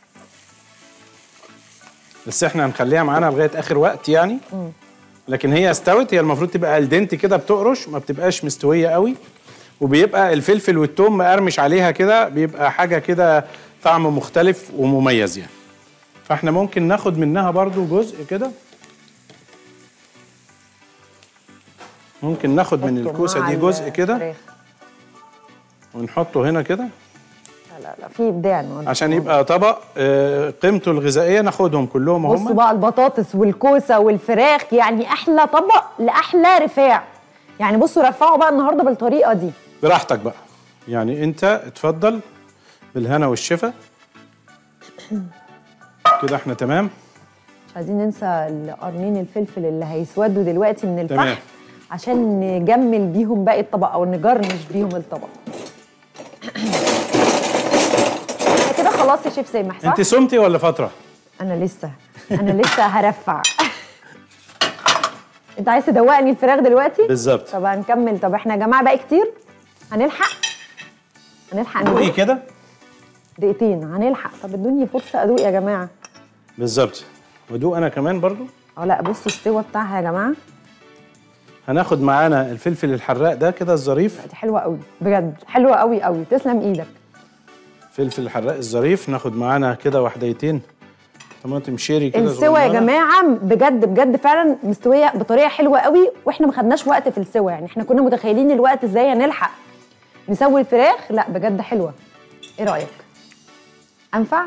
[SPEAKER 3] بس احنا هنخليها معانا لغايه اخر وقت يعني لكن هي استوت هي المفروض تبقى الدنت كده بتقرش ما بتبقاش مستويه قوي وبيبقى الفلفل والثوم مقرمش عليها كده بيبقى حاجه كده طعم مختلف ومميز يعني فاحنا ممكن ناخد منها برضو جزء كده ممكن ناخد من
[SPEAKER 2] حطه
[SPEAKER 3] الكوسه
[SPEAKER 2] مع
[SPEAKER 3] دي جزء كده
[SPEAKER 2] الفراخ.
[SPEAKER 3] ونحطه هنا كده
[SPEAKER 2] لا لا لا في ابداع النهارده.
[SPEAKER 3] عشان يبقى طبق آه، قيمته الغذائيه ناخدهم كلهم
[SPEAKER 2] بصوا
[SPEAKER 3] هم
[SPEAKER 2] بقى البطاطس والكوسه والفراخ يعني احلى طبق لاحلى رفاع يعني بصوا رفعوا بقى النهارده بالطريقه دي
[SPEAKER 3] براحتك بقى يعني انت اتفضل بالهنا والشفا كده احنا تمام
[SPEAKER 2] مش عايزين ننسى قرنين الفلفل اللي هيسودوا دلوقتي من الفحم
[SPEAKER 3] تمام.
[SPEAKER 2] عشان نجمل بيهم باقي الطبق او نجرنش بيهم الطبق خلاص يا شيف سامح صح
[SPEAKER 3] انت صمتي ولا فتره
[SPEAKER 2] انا لسه انا لسه هرفع انت عايز تدوقني الفراخ دلوقتي
[SPEAKER 3] بالظبط
[SPEAKER 2] طب هنكمل طب احنا يا جماعه باقي كتير هنلحق هنلحق
[SPEAKER 3] دوقي
[SPEAKER 2] ندوق
[SPEAKER 3] كده
[SPEAKER 2] دقيقتين هنلحق طب ادوني فرصه ادوق يا جماعه
[SPEAKER 3] بالظبط ودوق انا كمان برضو
[SPEAKER 2] اه لا بصوا السوا بتاعها يا جماعه
[SPEAKER 3] هناخد معانا الفلفل الحراق ده كده الظريف
[SPEAKER 2] دي حلوه قوي بجد حلوه قوي قوي تسلم ايدك
[SPEAKER 3] فلفل الحراق الظريف ناخد معانا كده وحديتين طماطم شيري كده
[SPEAKER 2] السوا يا
[SPEAKER 3] صغننة.
[SPEAKER 2] جماعه بجد بجد فعلا مستويه بطريقه حلوه قوي واحنا ما خدناش وقت في السوا يعني احنا كنا متخيلين الوقت ازاي هنلحق نسوي الفراخ لا بجد حلوه ايه رايك انفع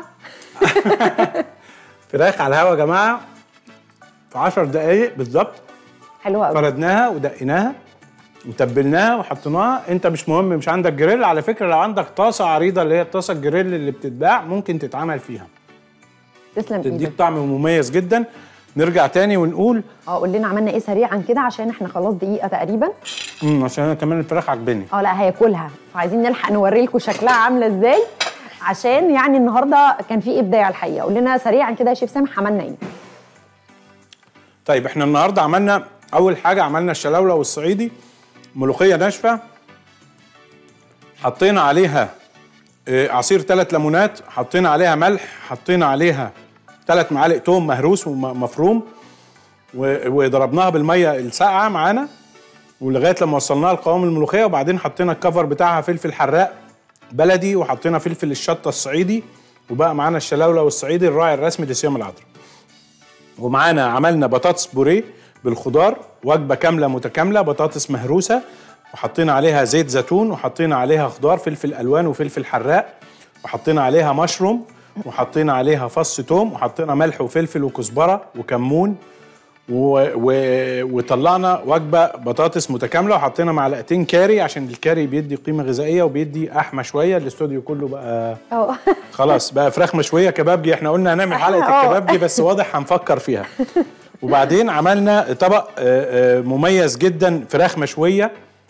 [SPEAKER 3] فراخ على الهوا يا جماعه في 10 دقايق بالظبط
[SPEAKER 2] حلوه قوي
[SPEAKER 3] فردناها ودقيناها وتبلناها وحطيناها انت مش مهم مش عندك جريل على فكره لو عندك طاسه عريضه اللي هي الطاسه الجريل اللي بتتباع ممكن تتعمل فيها
[SPEAKER 2] تسلم
[SPEAKER 3] تديك
[SPEAKER 2] ايدك
[SPEAKER 3] طعم مميز جدا نرجع تاني ونقول
[SPEAKER 2] اه قول لنا عملنا ايه سريعا كده عشان احنا خلاص دقيقه تقريبا
[SPEAKER 3] امم عشان انا كمان الفراخ عجباني
[SPEAKER 2] اه لا هياكلها فعايزين نلحق نوري لكم شكلها عامله ازاي عشان يعني النهارده كان في ابداع الحقيقه قول لنا سريعا كده يا شيف سامح عملنا ايه
[SPEAKER 3] طيب احنا النهارده عملنا اول حاجه عملنا الشلاوله والصعيدي ملوخيه ناشفه حطينا عليها آه، عصير ثلاث ليمونات حطينا عليها ملح حطينا عليها ثلاث معالق توم مهروس ومفروم و- وضربناها بالميه الساقعه معانا ولغايه لما وصلناها لقوام الملوخيه وبعدين حطينا الكفر بتاعها فلفل حراق بلدي وحطينا فلفل الشطه الصعيدي وبقى معانا الشلاوله والصعيدي الراعي الرسمي لصيام العذراء ومعانا عملنا بطاطس بوريه بالخضار وجبه كامله متكامله بطاطس مهروسه وحطينا عليها زيت زيتون وحطينا عليها خضار فلفل الوان وفلفل حراق وحطينا عليها مشروم وحطينا عليها فص توم وحطينا ملح وفلفل وكزبره وكمون و... و... وطلعنا وجبه بطاطس متكامله وحطينا معلقتين كاري عشان الكاري بيدي قيمه غذائيه وبيدي احمى شويه الاستوديو كله بقى
[SPEAKER 2] اه
[SPEAKER 3] خلاص بقى فراخ مشويه كبابجي احنا قلنا هنعمل حلقه
[SPEAKER 2] اه.
[SPEAKER 3] الكبابجي بس واضح هنفكر فيها وبعدين عملنا طبق آه، آه، مميز جدا فراخ مشويه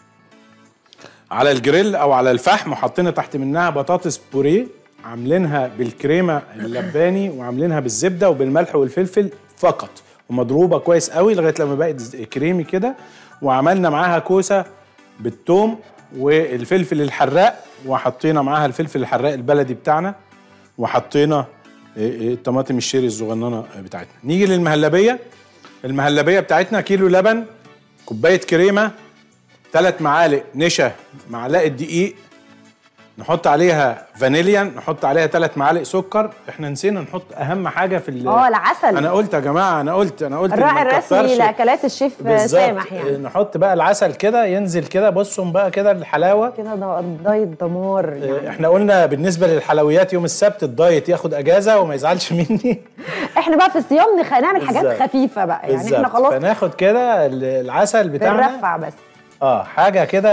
[SPEAKER 3] على الجريل او على الفحم وحطينا تحت منها بطاطس بوريه عاملينها بالكريمه اللباني وعاملينها بالزبده وبالملح والفلفل فقط ومضروبه كويس قوي لغايه لما بقت ز- كريمي كده وعملنا معاها كوسه بالثوم والفلفل الحراق وحطينا معاها الفلفل الحراق البلدي بتاعنا وحطينا إيه إيه الطماطم الشيري الصغننه بتاعتنا نيجي للمهلبيه المهلبيه بتاعتنا كيلو لبن كوبايه كريمه ثلاث معالق نشا معلقه دقيق نحط عليها فانيليا نحط عليها ثلاث معالق سكر احنا نسينا نحط اهم حاجه في ال-
[SPEAKER 2] اه العسل
[SPEAKER 3] انا قلت يا جماعه انا قلت انا قلت
[SPEAKER 2] الراعي
[SPEAKER 3] ما
[SPEAKER 2] الرسمي
[SPEAKER 3] نكترش.
[SPEAKER 2] لاكلات الشيف
[SPEAKER 3] بالظبط.
[SPEAKER 2] سامح يعني
[SPEAKER 3] نحط بقى العسل كده ينزل كده بصوا بقى كده الحلاوه
[SPEAKER 2] كده ده دايت دمار يعني.
[SPEAKER 3] احنا قلنا بالنسبه للحلويات يوم السبت الدايت ياخد اجازه وما يزعلش مني
[SPEAKER 2] احنا بقى في الصيام نخ... نعمل حاجات
[SPEAKER 3] بالظبط.
[SPEAKER 2] خفيفه بقى يعني احنا
[SPEAKER 3] بالظبط.
[SPEAKER 2] خلاص
[SPEAKER 3] فناخد كده ال- العسل بتاعنا
[SPEAKER 2] بنرفع بس
[SPEAKER 3] اه حاجه كده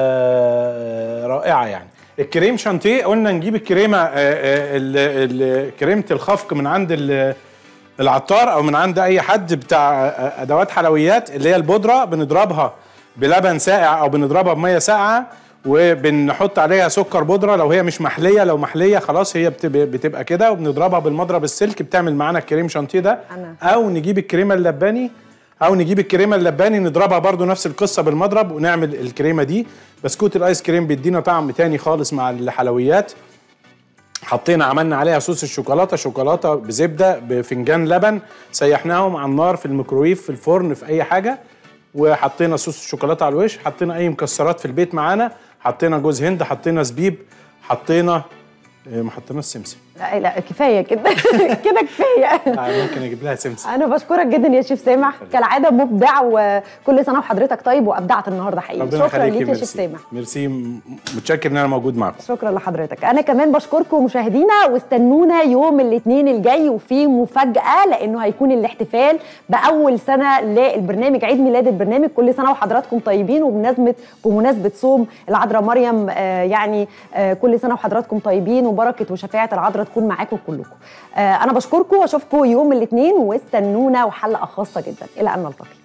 [SPEAKER 3] آه، رائعه يعني الكريم شانتيه قلنا نجيب الكريمه آه، آه، ال- ال- كريمه الخفق من عند ال- العطار او من عند اي حد بتاع آه، ادوات حلويات اللي هي البودره بنضربها بلبن ساقع او بنضربها بميه ساقعه وبنحط عليها سكر بودره لو هي مش محليه لو محليه خلاص هي بتب- بتبقى كده وبنضربها بالمضرب السلك بتعمل معانا الكريم شانتيه ده
[SPEAKER 2] أنا.
[SPEAKER 3] او نجيب الكريمه اللباني او نجيب الكريمه اللباني نضربها برضو نفس القصه بالمضرب ونعمل الكريمه دي بسكوت الايس كريم بيدينا طعم تاني خالص مع الحلويات حطينا عملنا عليها صوص الشوكولاته شوكولاته بزبده بفنجان لبن سيحناهم على النار في الميكرويف في الفرن في اي حاجه وحطينا صوص الشوكولاته على الوش حطينا اي مكسرات في البيت معانا حطينا جوز هند حطينا زبيب حطينا إيه، ما حطيناش سمسم
[SPEAKER 2] لا لا كفايه كده كده كفايه
[SPEAKER 3] آه، ممكن اجيب لها سمسم
[SPEAKER 2] انا بشكرك جدا يا شيف سامح كالعاده مبدع وكل سنه وحضرتك طيب وابدعت النهارده حقيقي
[SPEAKER 3] ربنا
[SPEAKER 2] شكرا
[SPEAKER 3] يخليكي
[SPEAKER 2] ليك يا شيف
[SPEAKER 3] ميرسي
[SPEAKER 2] سامح
[SPEAKER 3] ميرسي م- متشكر ان انا موجود معاكم
[SPEAKER 2] شكرا لحضرتك انا كمان بشكركم مشاهدينا واستنونا يوم الاثنين الجاي وفي مفاجاه لانه هيكون الاحتفال باول سنه للبرنامج عيد ميلاد البرنامج كل سنه وحضراتكم طيبين وبمناسبه بمناسبه صوم العذراء مريم آه يعني آه كل سنه وحضراتكم طيبين وبركه وشفاعه العذراء تكون معاكم كلكم آه انا بشكركم واشوفكم يوم الاثنين واستنونا وحلقه خاصه جدا الى ان نلتقي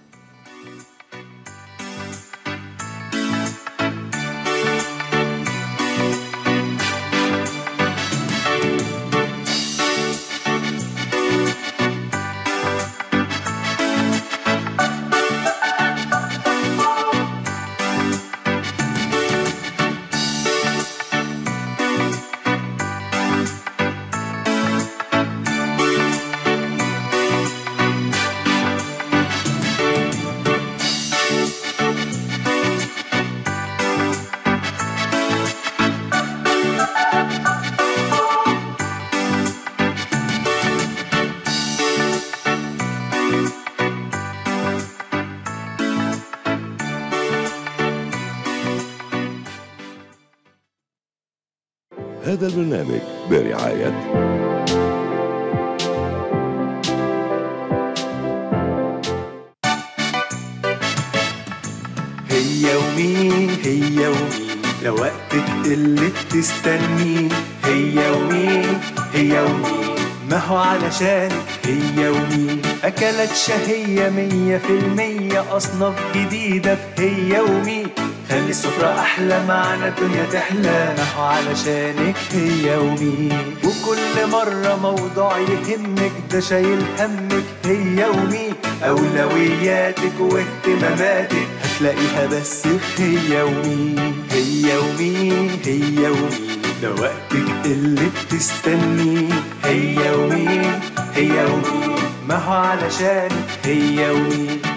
[SPEAKER 9] هذا البرنامج برعاية
[SPEAKER 1] هي ومين هي ومين لو وقتك اللي بتستنيه هي ومين هي ومين ما هو علشانك هي ومين أكلت شهية مية في المية أصناف جديدة في هي ومين خلي السفرة أحلى معنا الدنيا تحلى ما هو علشانك هي ومين وكل مرة موضوع يهمك ده شايل همك هي ومين أولوياتك واهتماماتك هتلاقيها بس في هي ومين هي ومين هي ومين ده وقتك اللي بتستنيه هي ومين هي ومين ما هو علشان هي ومين